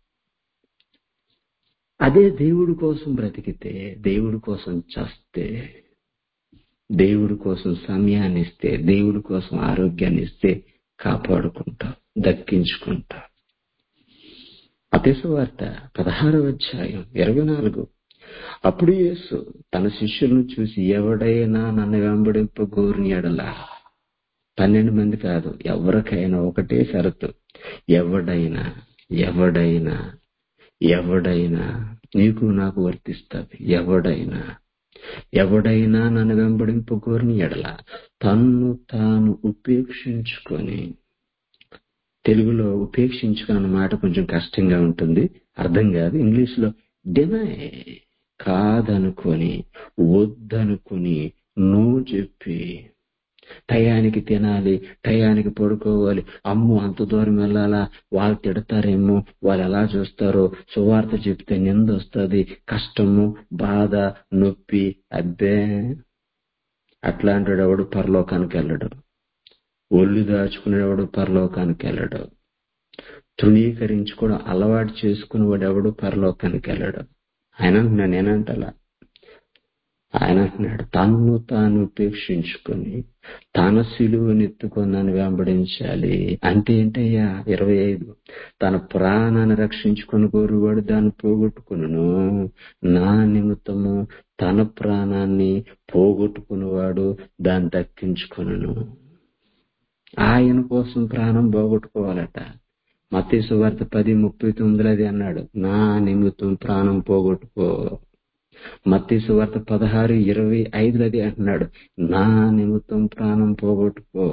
అదే దేవుడి కోసం బ్రతికితే దేవుడి కోసం చస్తే దేవుడి కోసం సమయాన్ని ఇస్తే దేవుడి కోసం ఆరోగ్యాన్ని ఇస్తే కాపాడుకుంటాం దక్కించుకుంటాం అతిశవార్త పదహారవ అధ్యాయం ఇరవై నాలుగు అప్పుడు యేసు తన శిష్యులను చూసి ఎవడైనా నన్ను వెంబడింప గోరిని ఎడలా పన్నెండు మంది కాదు ఎవరికైనా ఒకటే షరతు ఎవడైనా ఎవడైనా ఎవడైనా నీకు నాకు వర్తిస్తుంది ఎవడైనా ఎవడైనా నన్ను వెంబడింపగోరిని ఎడల తన్ను తాను ఉపేక్షించుకొని తెలుగులో ఉపేక్షించుకున్న మాట కొంచెం కష్టంగా ఉంటుంది అర్థం కాదు ఇంగ్లీష్ లో డినై కాదనుకొని వద్దనుకొని నువ్వు చెప్పి టయానికి తినాలి టయానికి పడుకోవాలి అమ్ము అంత దూరం వెళ్ళాలా వాళ్ళు తిడతారేమో వాళ్ళు ఎలా చూస్తారో సువార్త చెప్తే నింద వస్తుంది కష్టము బాధ నొప్పి అబ్బే అట్లాంటి ఎవడు పరలోకానికి వెళ్ళడు ఒళ్ళు దాచుకునేవాడు పరలోకానికి వెళ్ళడు తృణీకరించుకోవడం అలవాటు చేసుకునేవాడు ఎవడు పరలోకానికి వెళ్ళడు ఆయన అంటున్నాడు నేనంటలా ఆయన అంటున్నాడు తన్ను తాను ఉపేక్షించుకొని తన సిలువనెత్తుకొని నన్ను వెంబడించాలి అంటే ఏంటయ్యా ఇరవై ఐదు తన ప్రాణాన్ని రక్షించుకొని కోరువాడు దాన్ని పోగొట్టుకును నా నిమిత్తము తన ప్రాణాన్ని పోగొట్టుకునేవాడు దాన్ని దక్కించుకొనును ఆయన కోసం ప్రాణం పోగొట్టుకోవాలట మతీసు వార్త పది ముప్పై తొమ్మిదిలో అది అన్నాడు నా నిమిత్తం ప్రాణం పోగొట్టుకో మత్తి సువార్త పదహారు ఇరవై ఐదులో అది అంటున్నాడు నా నిమిత్తం ప్రాణం పోగొట్టుకో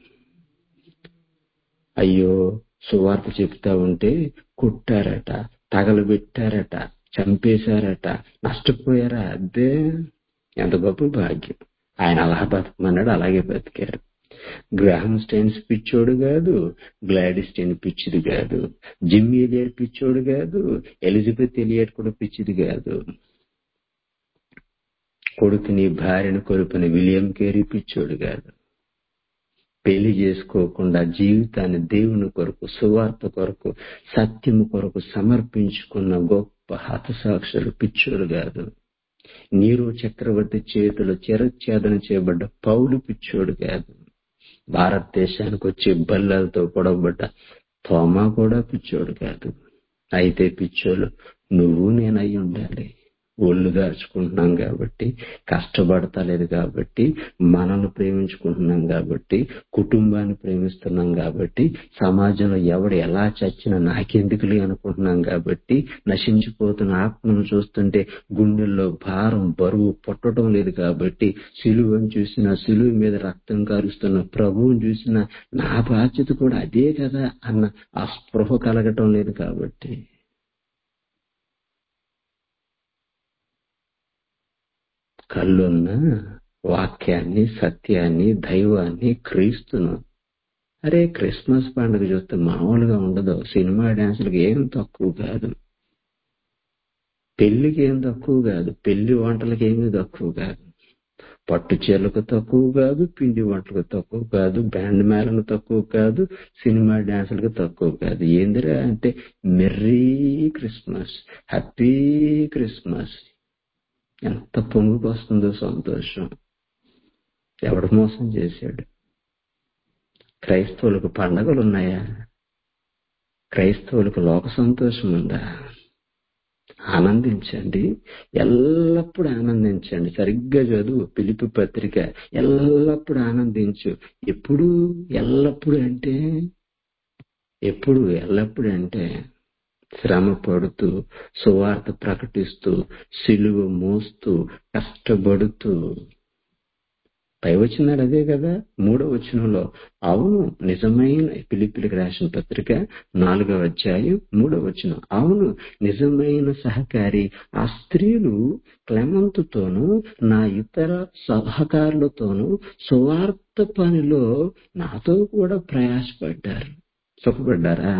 అయ్యో సువార్త చెప్తా ఉంటే కుట్టారట తగలబెట్టారట చంపేశారట నష్టపోయారా అదే ఎంత గొప్ప భాగ్యం ఆయన అలా బతకమన్నాడు అలాగే బతికారు గ్రాహం స్టైన్స్ పిచ్చోడు కాదు గ్లాడిస్టైన్ పిచ్చిది కాదు జిమ్ ఎలియట్ పిచ్చోడు కాదు ఎలిజబెత్ ఎలియట్ కూడా పిచ్చిది కాదు కొడుకుని భార్యను కొరుకుని విలియం కేరీ పిచ్చోడు కాదు పెళ్లి చేసుకోకుండా జీవితాన్ని దేవుని కొరకు సువార్త కొరకు సత్యము కొరకు సమర్పించుకున్న గొప్ప హతసాక్షులు పిచ్చోడు కాదు నీరు చక్రవర్తి చేతిలో చిరచ్ఛేదన చేయబడ్డ పౌలు పిచ్చోడు కాదు భారతదేశానికి వచ్చే బల్లలతో పొడవబడ్డ తోమా కూడా పిచ్చోడు కాదు అయితే పిచ్చోళ్ళు నువ్వు నేనై ఉండాలి ఒళ్ళు దాచుకుంటున్నాం కాబట్టి కష్టపడతలేదు కాబట్టి మనల్ని ప్రేమించుకుంటున్నాం కాబట్టి కుటుంబాన్ని ప్రేమిస్తున్నాం కాబట్టి సమాజంలో ఎవడు ఎలా చచ్చినా నాకెందుకులే అనుకుంటున్నాం కాబట్టి నశించిపోతున్న ఆత్మను చూస్తుంటే గుండెల్లో భారం బరువు పుట్టడం లేదు కాబట్టి సిలువను చూసిన సిలువ మీద రక్తం కారుస్తున్న ప్రభువుని చూసిన నా బాధ్యత కూడా అదే కదా అన్న ఆ స్పృహ కలగటం లేదు కాబట్టి కళ్ళున్న వాక్యాన్ని సత్యాన్ని దైవాన్ని క్రీస్తును అరే క్రిస్మస్ పండుగ చూస్తే మామూలుగా ఉండదు సినిమా డాన్సులకు ఏం తక్కువ కాదు పెళ్లికి ఏం తక్కువ కాదు పెళ్లి వంటలకు ఏమీ తక్కువ కాదు పట్టు చీరలకు తక్కువ కాదు పిండి వంటలకు తక్కువ కాదు బ్యాండ్ మేళకు తక్కువ కాదు సినిమా డాన్సులకు తక్కువ కాదు ఏందిరా అంటే మెర్రీ క్రిస్మస్ హ్యాపీ క్రిస్మస్ ఎంత పొంగుకొస్తుందో సంతోషం ఎవడు మోసం చేశాడు క్రైస్తవులకు పండగలు ఉన్నాయా క్రైస్తవులకు లోక సంతోషం ఉందా ఆనందించండి ఎల్లప్పుడూ ఆనందించండి సరిగ్గా చదువు పిలిపి పత్రిక ఎల్లప్పుడూ ఆనందించు ఎప్పుడు ఎల్లప్పుడు అంటే ఎప్పుడు ఎల్లప్పుడు అంటే శ్రమ పడుతూ సువార్త ప్రకటిస్తూ సిలువ మోస్తూ కష్టపడుతూ పై వచ్చినాడు అదే కదా మూడో వచనంలో అవును నిజమైన పిలిపిలికి రాసిన పత్రిక నాలుగవ అధ్యాయం మూడో వచనం అవును నిజమైన సహకారి ఆ స్త్రీలు క్లెమంతుతోనూ నా ఇతర సహకారులతోనూ సువార్త పనిలో నాతో కూడా ప్రయాసపడ్డారు సుఖపడ్డారా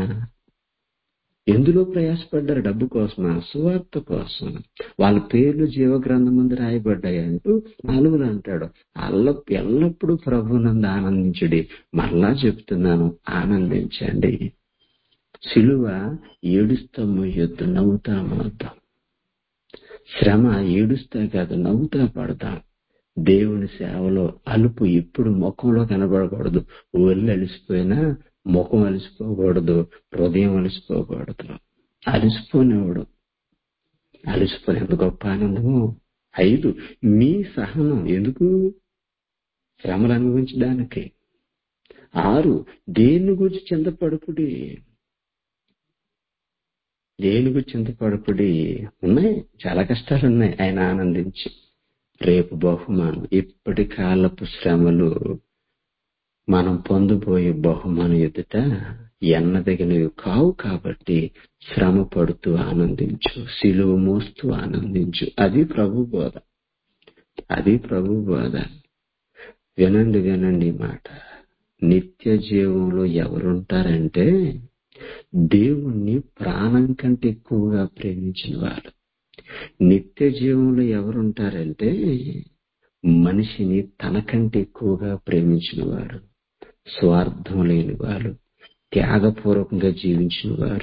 ఎందులో ప్రయాసపడ్డారు డబ్బు కోసమా సువార్త కోసం వాళ్ళ పేర్లు జీవగ్రంథం ముందు రాయబడ్డాయంటూ నాలుగులు అంటాడు అల్ల ఎల్లప్పుడూ ప్రభునందు ఆనందించుడి మరలా చెప్తున్నాను ఆనందించండి సిలువ ఏడుస్తా మొయ్యొద్దు నవ్వుతా మోద్దాం శ్రమ ఏడుస్తా కాదు నవ్వుతా పడతాం దేవుని సేవలో అలుపు ఎప్పుడు ముఖంలో కనబడకూడదు ఒళ్ళు అలిసిపోయినా ముఖం అలిసిపోకూడదు హృదయం అలిసిపోకూడదు అలిసిపోనివాడు అలిసిపోని ఎంత గొప్ప ఆనందము ఐదు మీ సహనం ఎందుకు శ్రమలు అనుభవించడానికి ఆరు దేని గురించి చింతపడుకుడి దేని గురించి చింతపడుకుడి ఉన్నాయి చాలా కష్టాలు ఉన్నాయి ఆయన ఆనందించి రేపు బహుమానం ఇప్పటి కాలపు శ్రమలు మనం పొందబోయే బహుమానం ఎదుట ఎన్నదగినవి కావు కాబట్టి శ్రమ పడుతూ ఆనందించు సిలువ మోస్తూ ఆనందించు అది ప్రభు బోధ అది ప్రభు బోధ వినండి వినండి ఈ మాట నిత్య జీవంలో ఎవరుంటారంటే దేవుణ్ణి ప్రాణం కంటే ఎక్కువగా ప్రేమించిన వారు నిత్య జీవంలో ఎవరుంటారంటే మనిషిని తనకంటే ఎక్కువగా ప్రేమించిన వారు స్వార్థం లేని వారు త్యాగపూర్వకంగా జీవించిన వారు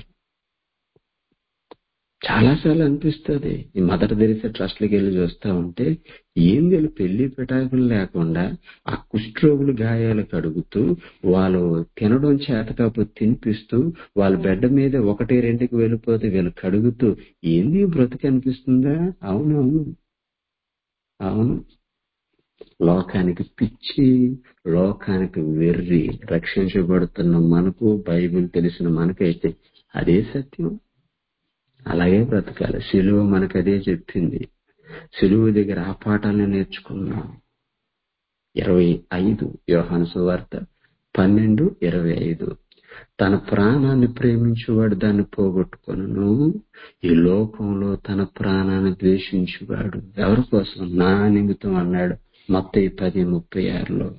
చాలాసార్లు అనిపిస్తుంది ఈ మదర్ తెరిసే ట్రస్ట్లకి వెళ్ళి చూస్తా ఉంటే ఏం వీళ్ళు పెళ్లి పెటాకులు లేకుండా ఆ కుష్ఠరోగులు గాయాలు కడుగుతూ వాళ్ళు తినడం చేత కాకపోతే తినిపిస్తూ వాళ్ళ బెడ్ మీద ఒకటి రెండుకి వెళ్ళిపోతే వీళ్ళు కడుగుతూ ఏంది బ్రతికి అనిపిస్తుందా అవునవును అవును లోకానికి పిచ్చి లోకానికి వెర్రి రక్షించబడుతున్న మనకు బైబిల్ తెలిసిన మనకైతే అదే సత్యం అలాగే బ్రతకాలి సిలువ మనకు అదే చెప్పింది సిలువ దగ్గర ఆ పాఠాలను నేర్చుకున్నాం ఇరవై ఐదు యోహాను సువార్త పన్నెండు ఇరవై ఐదు తన ప్రాణాన్ని ప్రేమించువాడు దాన్ని పోగొట్టుకొను ఈ లోకంలో తన ప్రాణాన్ని ద్వేషించువాడు ఎవరి కోసం నా నిమిత్తం అన్నాడు మొత్తం పది ముప్పై ఆరులో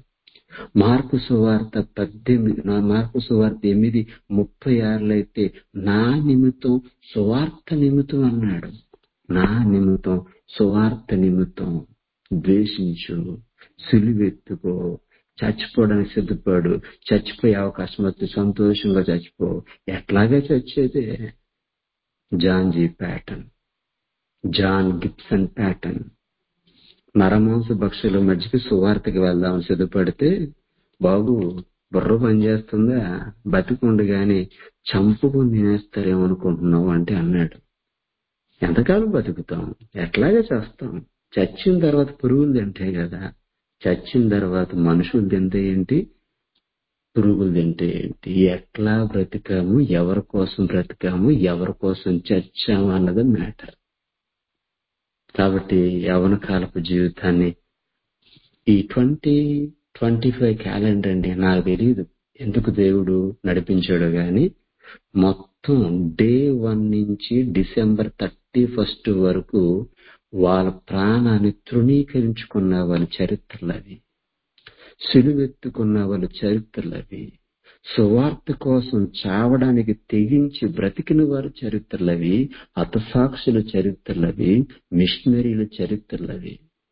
మార్కు సువార్త పద్దెనిమిది నా మార్కు సువార్త ఎనిమిది ముప్పై ఆరులో అయితే నా నిమిత్తం సువార్త నిమిత్తం అన్నాడు నా నిమిత్తం సువార్త నిమిత్తం ద్వేషించు సిలువెత్తుకో చచ్చిపోవడానికి సిద్ధపడు చచ్చిపోయే అవకాశం వస్తే సంతోషంగా చచ్చిపో ఎట్లాగే చచ్చేదే John G Paton John Gibson Paton నరమాంస భక్షుల మధ్యకి సువార్తకి వెళ్దామని సిద్ధపడితే బాబు బుర్ర పనిచేస్తుందా బతికుండగానే చంపుకుని తినేస్తారేమో అనుకుంటున్నావు అంటే అన్నాడు ఎంతకాలం బతుకుతాం ఎట్లాగే చేస్తాం చచ్చిన తర్వాత పురుగులు తింటాయి కదా చచ్చిన తర్వాత మనుషులు తింటే ఏంటి పురుగులు తింటే ఏంటి ఎట్లా బ్రతికాము ఎవరి కోసం బ్రతికాము ఎవరి కోసం చచ్చాము అన్నది మ్యాటర్ కాబట్టి యవన కాలపు జీవితాన్ని ఈ ట్వంటీ ట్వంటీ ఫైవ్ క్యాలెండర్ అండి నాకు తెలియదు ఎందుకు దేవుడు నడిపించాడు గాని మొత్తం డే వన్ నుంచి డిసెంబర్ థర్టీ ఫస్ట్ వరకు వాళ్ళ ప్రాణాన్ని తృణీకరించుకున్న వాళ్ళ చరిత్రలు అవి సిలువెత్తుకున్న వాళ్ళ చరిత్రలు అవి సువార్త కోసం చావడానికి తెగించి బ్రతికిన వారి చరిత్రలవి హతసాక్షుల చరిత్రలవి మిషనరీల చరిత్రలవి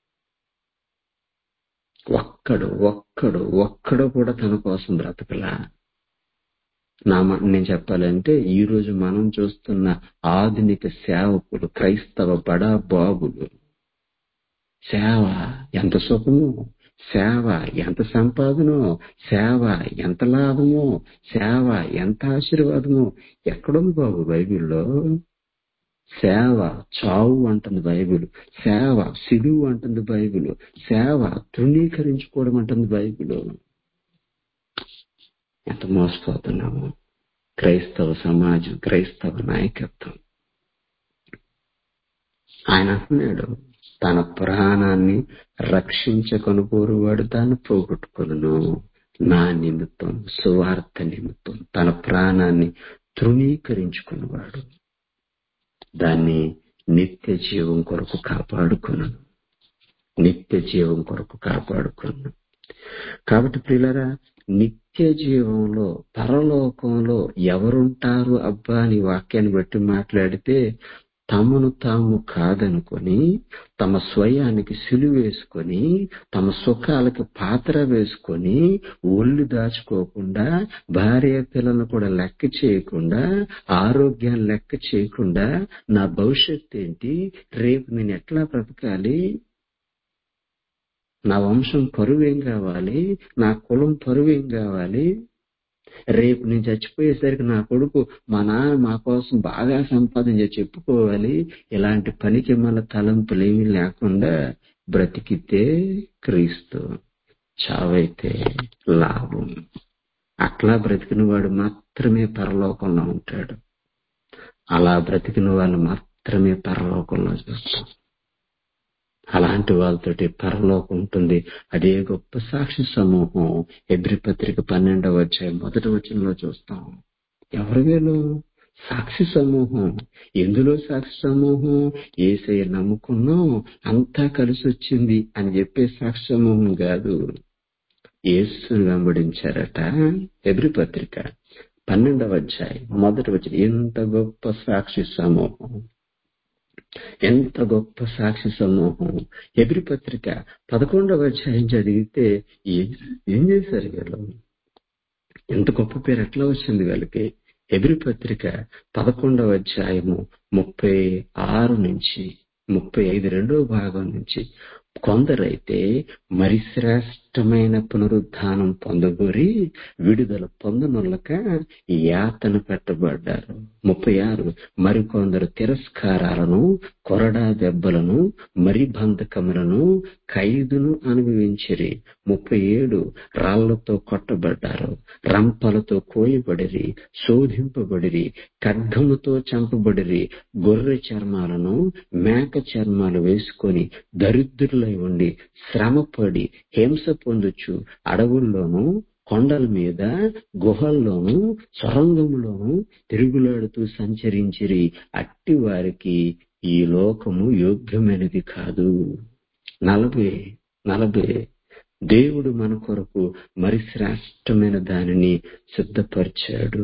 ఒక్కడు ఒక్కడు ఒక్కడు కూడా తన కోసం బ్రతకలా నా మ- నేను చెప్పాలంటే ఈ రోజు మనం చూస్తున్న ఆధునిక సేవకులు క్రైస్తవ బడా బాబులు సేవ ఎంత సుఖము సేవ ఎంత సంపాదనో సేవ ఎంత లాభమో సేవ ఎంత ఆశీర్వాదమో ఎక్కడుంది బాబు బైబిల్లో సేవ చావు అంటుంది బైబిల్ సేవ సిలువు అంటుంది బైబిల్ సేవ తృణీకరించుకోవడం అంటుంది బైబిల్ ఎంత మోసపోతున్నాము క్రైస్తవ సమాజం క్రైస్తవ నాయకత్వం ఆయన అంటున్నాడు తన ప్రాణాన్ని రక్షించకొని కోరువాడు దాన్ని పోగొట్టుకొను నా నిమిత్తం సువార్త నిమిత్తం తన ప్రాణాన్ని తృణీకరించుకున్నవాడు దాన్ని నిత్య జీవం కొరకు కాపాడుకును నిత్య జీవం కొరకు కాపాడుకును కాబట్టి ప్రియులరా నిత్య జీవంలో పరలోకంలో ఎవరుంటారు అబ్బా అని వాక్యాన్ని బట్టి మాట్లాడితే తమను తాము కాదనుకొని తమ స్వయానికి సిలువేసుకొని తమ సుఖాలకు పాత్ర వేసుకొని ఒళ్ళు దాచుకోకుండా భార్య పిల్లలను కూడా లెక్క చేయకుండా ఆరోగ్యాన్ని లెక్క చేయకుండా నా భవిష్యత్ ఏంటి రేపు నేను ఎట్లా బ్రతకాలి నా వంశం పరువేం కావాలి నా కులం పరువేం కావాలి రేపు నేను చచ్చిపోయేసరికి నా కొడుకు మా నాన్న మా కోసం బాగా సంపాదించి చెప్పుకోవాలి ఇలాంటి పనికి మన తలంపులు ఏమీ లేకుండా బ్రతికితే క్రీస్తు చావైతే లాభం అట్లా బ్రతికిన వాడు మాత్రమే పరలోకంలో ఉంటాడు అలా బ్రతికిన వాళ్ళు మాత్రమే పరలోకంలో చూస్తాం అలాంటి వాళ్ళతోటి పరలోకం ఉంటుంది అదే గొప్ప సాక్షి సమూహం ఎబ్రి పత్రిక పన్నెండవ వచ్చాయి మొదటి వచనంలో చూస్తాం ఎవరు వీళ్ళు సాక్షి సమూహం ఎందులో సాక్షి సమూహం ఏసయ్య నమ్ముకున్నాం అంతా కలిసి వచ్చింది అని చెప్పే సాక్షి సమూహం కాదు యేసుని వెంబడించారట ఎబ్రి పత్రిక పన్నెండవ అధ్యాయం మొదటి వచ్చి ఎంత గొప్ప సాక్షి సమూహం ఎంత గొప్ప సాక్షి సమూహం ఎబ్రి పత్రిక పదకొండవ అధ్యాయం చదివితే ఏం ఏం చేశారు వీళ్ళు ఎంత గొప్ప పేరు ఎట్లా వచ్చింది వీళ్ళకి ఎబ్రి పత్రిక పదకొండవ అధ్యాయము ముప్పై ఆరు నుంచి ముప్పై ఐదు రెండవ భాగం నుంచి కొందరైతే మరి శ్రేష్టమైన పునరుద్ధానం పొందగోరి విడుదల పొందనులక యాతన పెట్టబడ్డారు ముప్పై ఆరు మరికొందరు తిరస్కారాలను కొరడా దెబ్బలను మరి బంధకములను ఖైదును అనుభవించిరి ముప్పై ఏడు రాళ్లతో కొట్టబడ్డారు రంపలతో కోయబడిరి శోధింపబడిరి ఖడ్గముతో చంపబడిరి గొర్రె చర్మాలను మేక చర్మాలు వేసుకొని దరిద్రులై ఉండి శ్రమపడి హింస పొందుచు అడవుల్లోనూ కొండల మీద గుహల్లోనూ సొరంగములోనూ తిరుగులాడుతూ సంచరించిరి అట్టి వారికి ఈ లోకము యోగ్యమైనది కాదు నలభై నలభై దేవుడు మన కొరకు మరి శ్రేష్టమైన దానిని సిద్ధపరిచాడు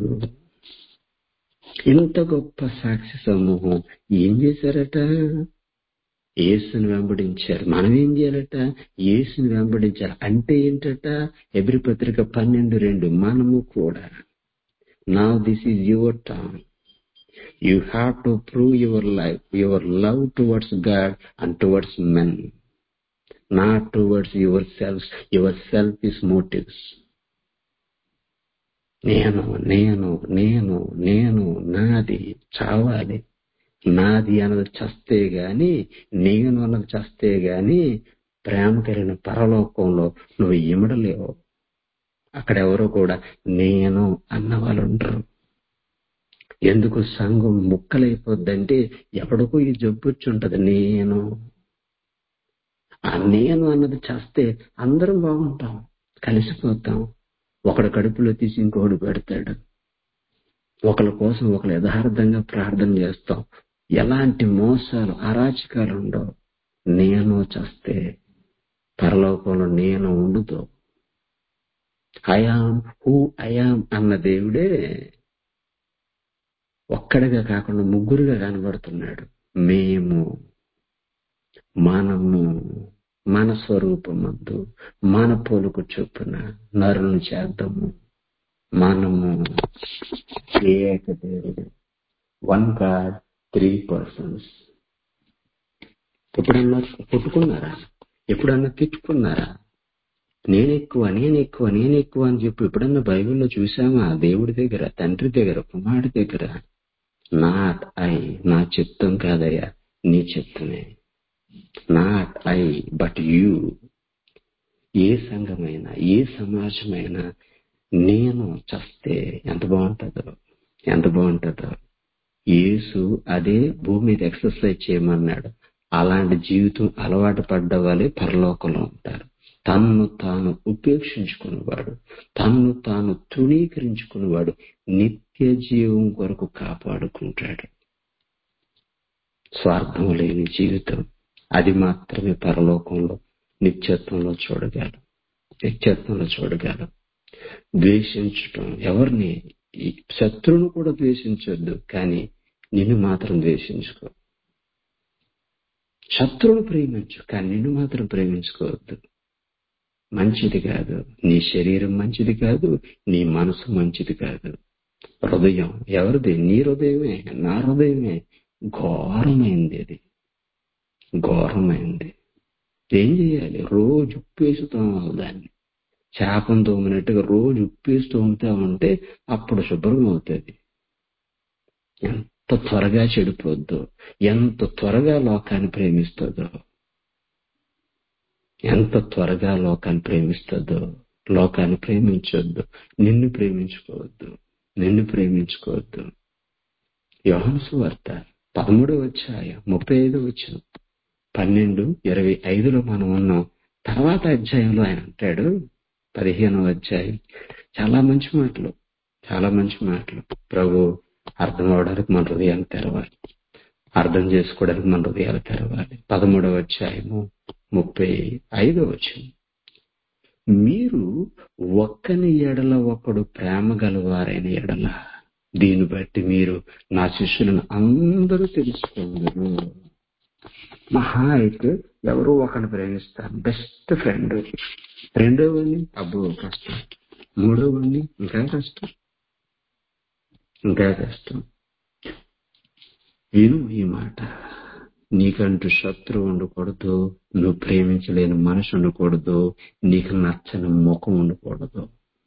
ఇంత గొప్ప సాక్షి సమూహం ఏం చేశారట యేసుని వెంబడించారు మనం ఏం చేయాలట యేసుని వెంబడించాలి అంటే ఏంటట ఎబ్రి పత్రిక పన్నెండు రెండు మనము కూడా నా this is your turn you have to prove your life your love towards God and towards men not towards your self your selfish motives నేను నేను నేను నేను నాది చావాలి నాది అన్నది చస్తే గాని నేను అన్నది చస్తే గాని ప్రేమ కలిగిన పరలోకంలో నువ్వు ఇమడలేవు అక్కడ ఎవరో కూడా నేను అన్న వాళ్ళు ఉండరు ఎందుకు సంఘం ముక్కలైపోద్దంటే ఎవడికో ఈ జబ్బు వచ్చి ఉంటది నేను ఆ నేను అన్నది చేస్తే అందరం బాగుంటాం కలిసిపోతాం ఒకడు కడుపులో తీసి ఇంకొకడు పెడతాడు ఒకరి కోసం ఒకరు యథార్థంగా ప్రార్థన చేస్తాం ఎలాంటి మోసాలు అరాచకాలు ఉండవు నేను చేస్తే పరలోకంలో నేను ఉండుతో అయాం హూ అయాం అన్న దేవుడే ఒక్కడిగా కాకుండా ముగ్గురుగా కనబడుతున్నాడు మేము మనము మన స్వరూపమందు మన పోలుకు చొప్పున నరులను చేద్దాము మనము ఏక దేవుడు వన్ గాడ్ త్రీ పర్సన్స్ ఎప్పుడన్నా కొట్టుకున్నారా ఎప్పుడన్నా తిట్టుకున్నారా నేనెక్కువ నేనెక్కువ నేనెక్కువ అని చెప్పి ఎప్పుడన్నా బైబిల్లో చూసామా దేవుడి దగ్గర తండ్రి దగ్గర కుమారుడి దగ్గర నాట్ ఐ నా చిత్తం కాదయ్యా నీ చిత్తమే నాట్ ఐ బట్ యూ ఏ సంఘమైనా ఏ సమాజమైనా నేను చస్తే ఎంత బాగుంటుందో ఎంత బాగుంటుందో యేసు అదే భూమి మీద ఎక్సర్సైజ్ చేయమన్నాడు అలాంటి జీవితం అలవాటు పడ్డ వాళ్ళే పరలోకంలో ఉంటారు తనను తాను ఉపేక్షించుకునేవాడు తనను తాను తృణీకరించుకునేవాడు నిత్య జీవం కొరకు కాపాడుకుంటాడు స్వార్థం లేని జీవితం అది మాత్రమే పరలోకంలో నిత్యత్వంలో చూడగలం నిత్యత్వంలో చూడగలం ద్వేషించటం ఎవరిని ఈ శత్రువును కూడా ద్వేషించొద్దు కానీ నిన్ను మాత్రం ద్వేషించుకో శత్రువును ప్రేమించు కానీ నిన్ను మాత్రం ప్రేమించుకోవద్దు మంచిది కాదు నీ శరీరం మంచిది కాదు నీ మనసు మంచిది కాదు హృదయం ఎవరిది నీ హృదయమే నా హృదయమే ఘోరమైంది అది ఘోరమైంది ఏం చేయాలి రోజు ఉప్పేసి తోమాలి దాన్ని చేపం తోమినట్టుగా రోజు ఉప్పేసి తోముతా ఉంటే అప్పుడు శుభ్రం అవుతుంది ఎంత త్వరగా చెడిపోద్దో ఎంత త్వరగా లోకాన్ని ప్రేమిస్తుందో ఎంత త్వరగా లోకాన్ని ప్రేమిస్తుందో లోకాన్ని ప్రేమించొద్దు నిన్ను ప్రేమించుకోవద్దు నిన్ను ప్రేమించుకోవద్దు యోహన్సు వార్త పదమూడవ అధ్యాయం ముప్పై ఐదు వచ్చిన పన్నెండు ఇరవై ఐదులో మనం ఉన్నాం తర్వాత అధ్యాయంలో ఆయన అంటాడు పదిహేనవ అధ్యాయం చాలా మంచి మాటలు చాలా మంచి మాటలు ప్రభు అర్థం అవడానికి మన హృదయాలు తెరవాలి అర్థం చేసుకోవడానికి మన హృదయాలు తెరవాలి పదమూడవ అధ్యాయము ముప్పై ఐదో వచ్చింది మీరు ఒక్కని ఎడల ఒకడు ప్రేమ గలవారైన ఎడల దీన్ని బట్టి మీరు నా శిష్యులను అందరూ తెలుసుకుందరు మహా అయితే ఎవరో ఒకరిని ప్రేమిస్తారు బెస్ట్ ఫ్రెండ్ రెండో వాడిని అబ్బో కష్టం మూడో వాడిని ఇంకా కష్టం ఇంకా కష్టం విను ఈ మాట నీకంటూ శత్రువు ఉండకూడదు నువ్వు ప్రేమించలేని మనిషి ఉండకూడదు నీకు నచ్చని ముఖం ఉండకూడదు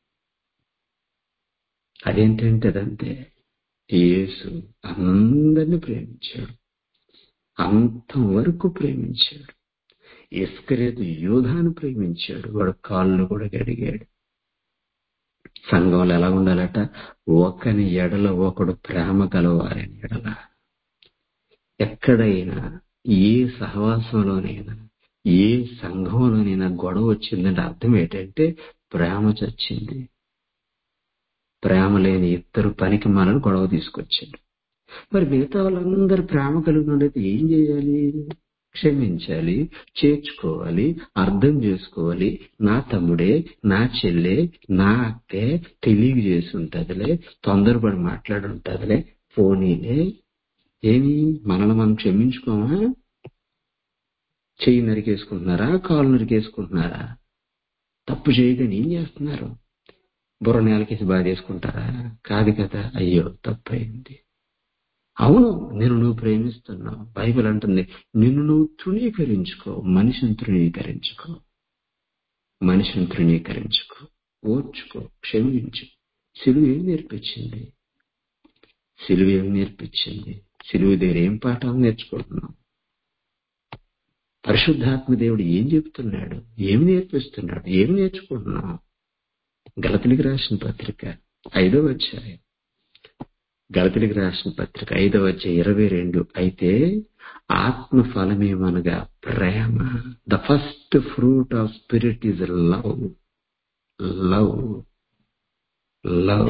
అదేంటంటే అదంతే యేసు అందరిని ప్రేమించాడు అంతం వరకు ప్రేమించాడు ఇస్కరేతు యోధాను ప్రేమించాడు వాడు కాళ్ళు కూడా గడిగాడు సంఘంలో ఎలా ఉండాలట ఒకని ఎడల ఒకడు ప్రేమ గలవారని ఎడల ఎక్కడైనా ఏ సహవాసంలోనైనా ఏ సంఘంలోనైనా గొడవ వచ్చిందంటే అర్థం ఏంటంటే ప్రేమ చచ్చింది ప్రేమ లేని ఇద్దరు పనికి మనల్ని గొడవ తీసుకొచ్చాడు మరి మిగతా వాళ్ళందరూ ప్రేమ కలిగి ఉండేది ఏం చేయాలి క్షమించాలి చేర్చుకోవాలి అర్థం చేసుకోవాలి నా తమ్ముడే నా చెల్లె నా అక్కే తెలియజేసి ఉంటదిలే తొందరపడి మాట్లాడి ఉంటదిలే పోనీలే ఏమి మనల్ని మనం క్షమించుకోమా చెయ్యి నరికేసుకుంటున్నారా కాలు నరికేసుకుంటున్నారా తప్పు చేయదని ఏం చేస్తున్నారు బుర్ర నేలకేసి బాధేసుకుంటారా కాదు కదా అయ్యో తప్పైంది అవును నిన్ను నువ్వు ప్రేమిస్తున్నావు బైబిల్ అంటుంది నిన్ను నువ్వు తృణీకరించుకో మనిషిని తృణీకరించుకో మనిషిని తృణీకరించుకో ఓర్చుకో క్షమించు సిలువ ఏం నేర్పించింది సిలువ ఏం నేర్పించింది సిలువ దగ్గర ఏం పాఠాలు నేర్చుకుంటున్నాం పరిశుద్ధాత్మ దేవుడు ఏం చెప్తున్నాడు ఏమి నేర్పిస్తున్నాడు ఏం నేర్చుకుంటున్నాం గలతులికి రాసిన పత్రిక ఐదవ అధ్యాయం గలతులికి రాసిన పత్రిక ఐదవ అధ్యాయం ఇరవై రెండు అయితే ఆత్మ ఫలమేమనగా ప్రేమ the first fruit of spirit is love love love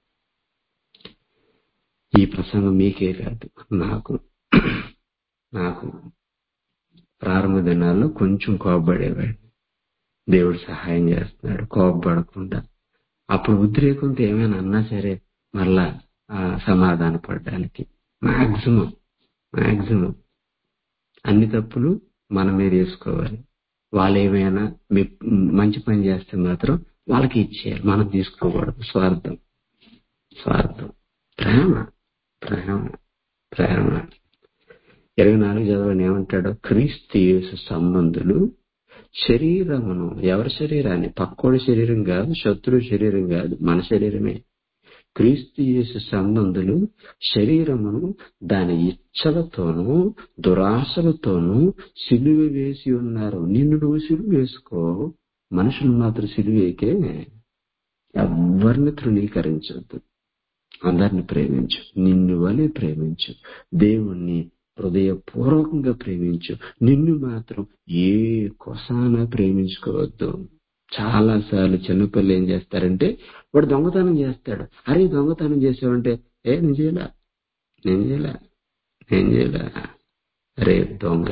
ఈ ప్రసంగం మీకే కాదు నాకు నాకు ప్రారంభ దినాల్లో కొంచెం కోపపడేవాడు దేవుడు సహాయం చేస్తున్నాడు కోపపడకుండా అప్పుడు ఉద్రేకంతో ఏమైనా అన్నా సరే మళ్ళా ఆ, సమాధాన పడడానికి మాక్సిమం మాక్సిమం అన్ని తప్పులు మన మీద వేసుకోవాలి వాళ్ళు ఏమైనా మీ- మంచి పని చేస్తే మాత్రం వాళ్ళకి ఇచ్చేయాలి మనం తీసుకోకూడదు స్వార్థం స్వార్థం ప్రేమ ప్రేమ ప్రేమ ఇరవై నాలుగు చదవని ఏమంటాడు క్రీస్తు యేసు సంబంధులు శరీరమును ఎవరి శరీరాన్ని పక్కోడి శరీరం కాదు శత్రువు శరీరం కాదు మన శరీరమే క్రీస్తు యేసు సంబంధులు శరీరమును దాని ఇచ్చలతోనూ దురాశలతోనూ సిలువ వేసి ఉన్నారు నిన్ను నువ్వు సిలువ వేసుకో మనుషులు మాత్రం సిలువేకే ఎవరిని తృణీకరించొద్దు అందరిని ప్రేమించు నిన్ను వలె ప్రేమించు దేవుణ్ణి హృదయపూర్వకంగా ప్రేమించు నిన్ను మాత్రం ఏ కొసాన ప్రేమించుకోవద్దు చాలా సార్లు చిన్నపిల్లలు ఏం చేస్తారంటే వాడు దొంగతనం చేస్తాడు అరే దొంగతనం చేసావంటే ఏ నేను చేయలే నేను చేయలే నేను చేయలే అరే దొంగ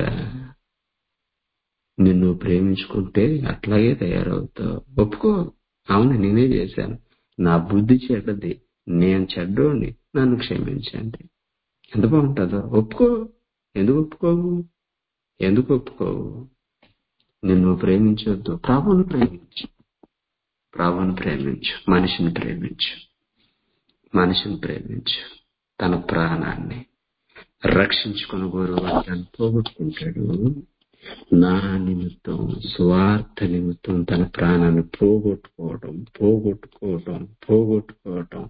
నిన్ను ప్రేమించుకుంటే అట్లాగే తయారవుతావు ఒప్పుకో అవును నేనే చేశాను నా బుద్ధి చెడ్డది నేను చెడ్డోడిని నన్ను క్షమించండి ఎంత బాగుంటుందో ఒప్పుకో ఎందుకు ఒప్పుకోవు ఎందుకు ఒప్పుకోవు నిన్ను ప్రేమించొద్దు ప్రభుని ప్రేమించు ప్రభుని ప్రేమించు మనిషిని ప్రేమించు మనిషిని ప్రేమించు తన ప్రాణాన్ని రక్షించుకుని కోరు తను పోగొట్టుకుంటాడు నా నిమిత్తం స్వార్థ నిమిత్తం తన ప్రాణాన్ని పోగొట్టుకోవడం పోగొట్టుకోవడం పోగొట్టుకోవడం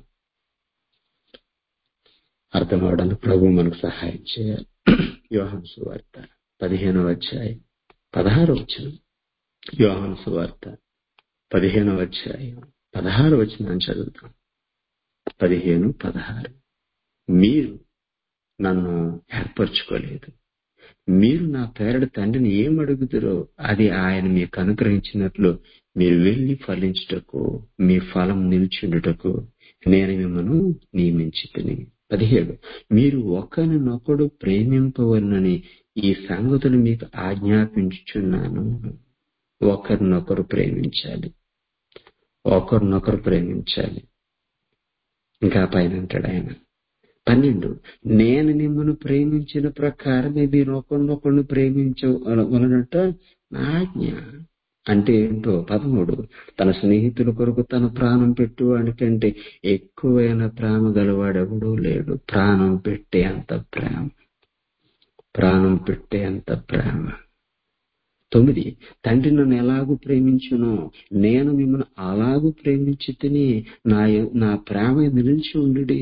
అర్థమవడానికి ప్రభు మనకు సహాయం చేయాలి యోహన్ సువార్త పదిహేనవ అధ్యాయం పదహారు వచ్చిన యోహన్ సువార్త పదిహేనవ అధ్యాయం పదహారు వచ్చిన చదువుతాం పదిహేను పదహారు మీరు నన్ను ఏర్పరచుకోలేదు మీరు నా పేరడ తండ్రిని ఏం అడుగుతారో అది ఆయన మీకు అనుగ్రహించినట్లు మీరు వెళ్లి ఫలించుటకు మీ ఫలం నిల్చుండుటకు నేను మిమ్మను నియమించి పదిహేడు మీరు ఒకరినొకడు ప్రేమింపవలనని ఈ సంగతులు మీకు ఆజ్ఞాపించుచున్నాను ఒకరినొకరు ప్రేమించాలి ఒకరినొకరు ప్రేమించాలి ఇంకా పైన అంటాడు ఆయన పన్నెండు నేను మిమ్మల్ని ప్రేమించిన ప్రకారమే మీరు ఒకరినొకరిని ప్రేమించవలనట నా ఆజ్ఞ అంటే ఏంటో పదమూడు తన స్నేహితుల కొరకు తన ప్రాణం పెట్టువాడికంటే ఎక్కువైన ప్రేమ గలవాడెవడూ లేడు ప్రాణం పెట్టే అంత ప్రేమ ప్రాణం పెట్టే అంత ప్రేమ తొమ్మిది తండ్రి నన్ను ఎలాగూ ప్రేమించునో నేను మిమ్మల్ని అలాగూ ప్రేమించి తిని నా నా ప్రేమ నిలిచి ఉండి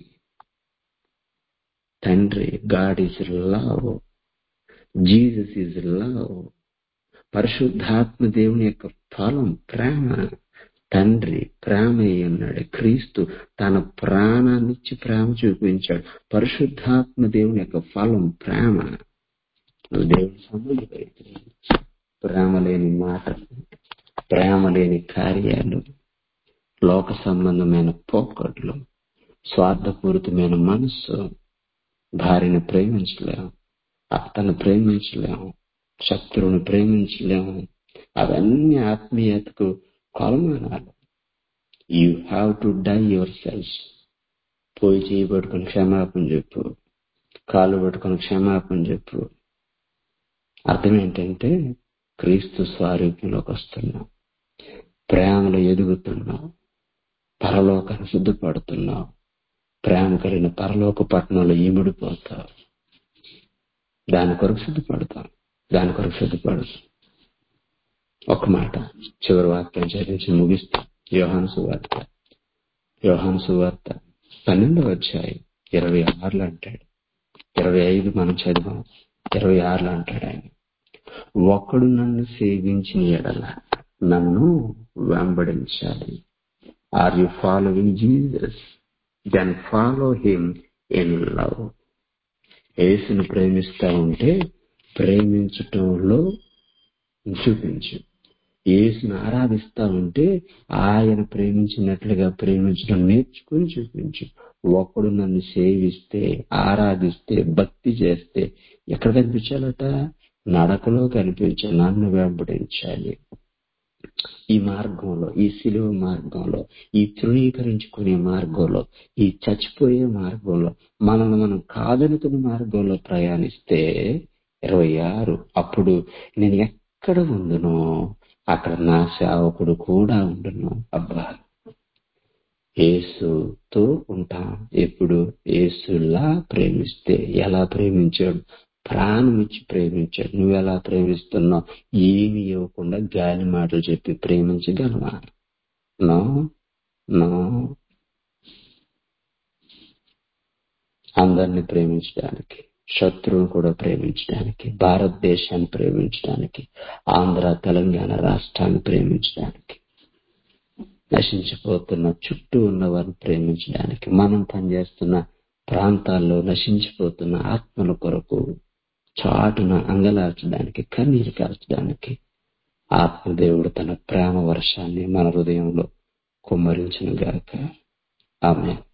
తండ్రి God is love Jesus is love పరిశుద్ధాత్మ దేవుని యొక్క ఫలం ప్రేమ తండ్రి ప్రేమ ఉన్నాడు క్రీస్తు తన ప్రాణాన్నిచ్చి ప్రేమ చూపించాడు పరిశుద్ధాత్మ దేవుని యొక్క ఫలం ప్రేమ నువ్వు దేవుని సంబంధికైతే ప్రేమ లేని మాట ప్రేమ లేని కార్యాలు లోక సంబంధమైన పోకట్లు స్వార్థపూరితమైన మనస్సు భార్యను ప్రేమించలేం అతను ప్రేమించలేము శత్రువుని ప్రేమించలేము అవన్నీ ఆత్మీయతకు కొలమానాలు you have to die your selves పోయి చేయబడుకుని క్షమాపణ చెప్పు కాలు పట్టుకుని క్షమాపణ చెప్పు అర్థం ఏంటంటే క్రీస్తు స్వారూప్యంలోకి వస్తున్నాం ప్రేమలో ఎదుగుతున్నాం పరలోకాన్ని సిద్ధపడుతున్నాం ప్రేమ కలిగిన పరలోక పట్టణంలో ఈముడిపోతావు దాని కొరకు సిద్ధపడతాం దాని కొరకు సిద్ధపడతాం ఒక మాట చివరి వాక్యం చదివించి ముగిస్తాం యోహాను సువార్త యోహాను సువార్త పన్నెండవ అధ్యాయం ఇరవై ఆరులో అంటాడు ఇరవై ఐదు మనం చదివాం ఇరవై ఆరులో అంటాడు ఆయన ఒకడు నన్ను సేవించిన ఎడల నన్ను వెంబడించాలి are you following Jesus then follow him in love యేసును ప్రేమిస్తా ఉంటే ప్రేమించటంలో చూపించు యేసును ఆరాధిస్తా ఉంటే ఆయన ప్రేమించినట్లుగా ప్రేమించడం నేర్చుకుని చూపించు ఒకడు నన్ను సేవిస్తే ఆరాధిస్తే భక్తి చేస్తే ఎక్కడ కనిపించాలట నడకలో కనిపించే నన్ను వెంబడించాలి ఈ మార్గంలో ఈ సిలువ మార్గంలో ఈ తృణీకరించుకునే మార్గంలో ఈ చచ్చిపోయే మార్గంలో మనల్ని మనం కాదనుకునే మార్గంలో ప్రయాణిస్తే ఇరవై ఆరు అప్పుడు నేను ఎక్కడ ఉండునో అక్కడ నా సేవకుడు కూడా ఉండును అబ్బా ఏసుతో ఉంటాం ఎప్పుడు ఏసులా ప్రేమిస్తే ఎలా ప్రేమించాడు ప్రాణం ఇచ్చి ప్రేమించాడు నువ్వు ఎలా ప్రేమిస్తున్నావు ఏమి ఇవ్వకుండా గాలి మాటలు చెప్పి ప్రేమించగలవా నో నో అందరిని ప్రేమించడానికి శత్రువును కూడా ప్రేమించడానికి భారతదేశాన్ని ప్రేమించడానికి ఆంధ్ర తెలంగాణ రాష్ట్రాన్ని ప్రేమించడానికి నశించిపోతున్న చుట్టూ ఉన్న వారిని ప్రేమించడానికి మనం పనిచేస్తున్న ప్రాంతాల్లో నశించిపోతున్న ఆత్మల కొరకు చాటున అంగలార్చడానికి కన్నీరు కార్చడానికి ఆత్మదేవుడు తన ప్రేమ వర్షాన్ని మన హృదయంలో కుమ్మరించిన గాక ఆమె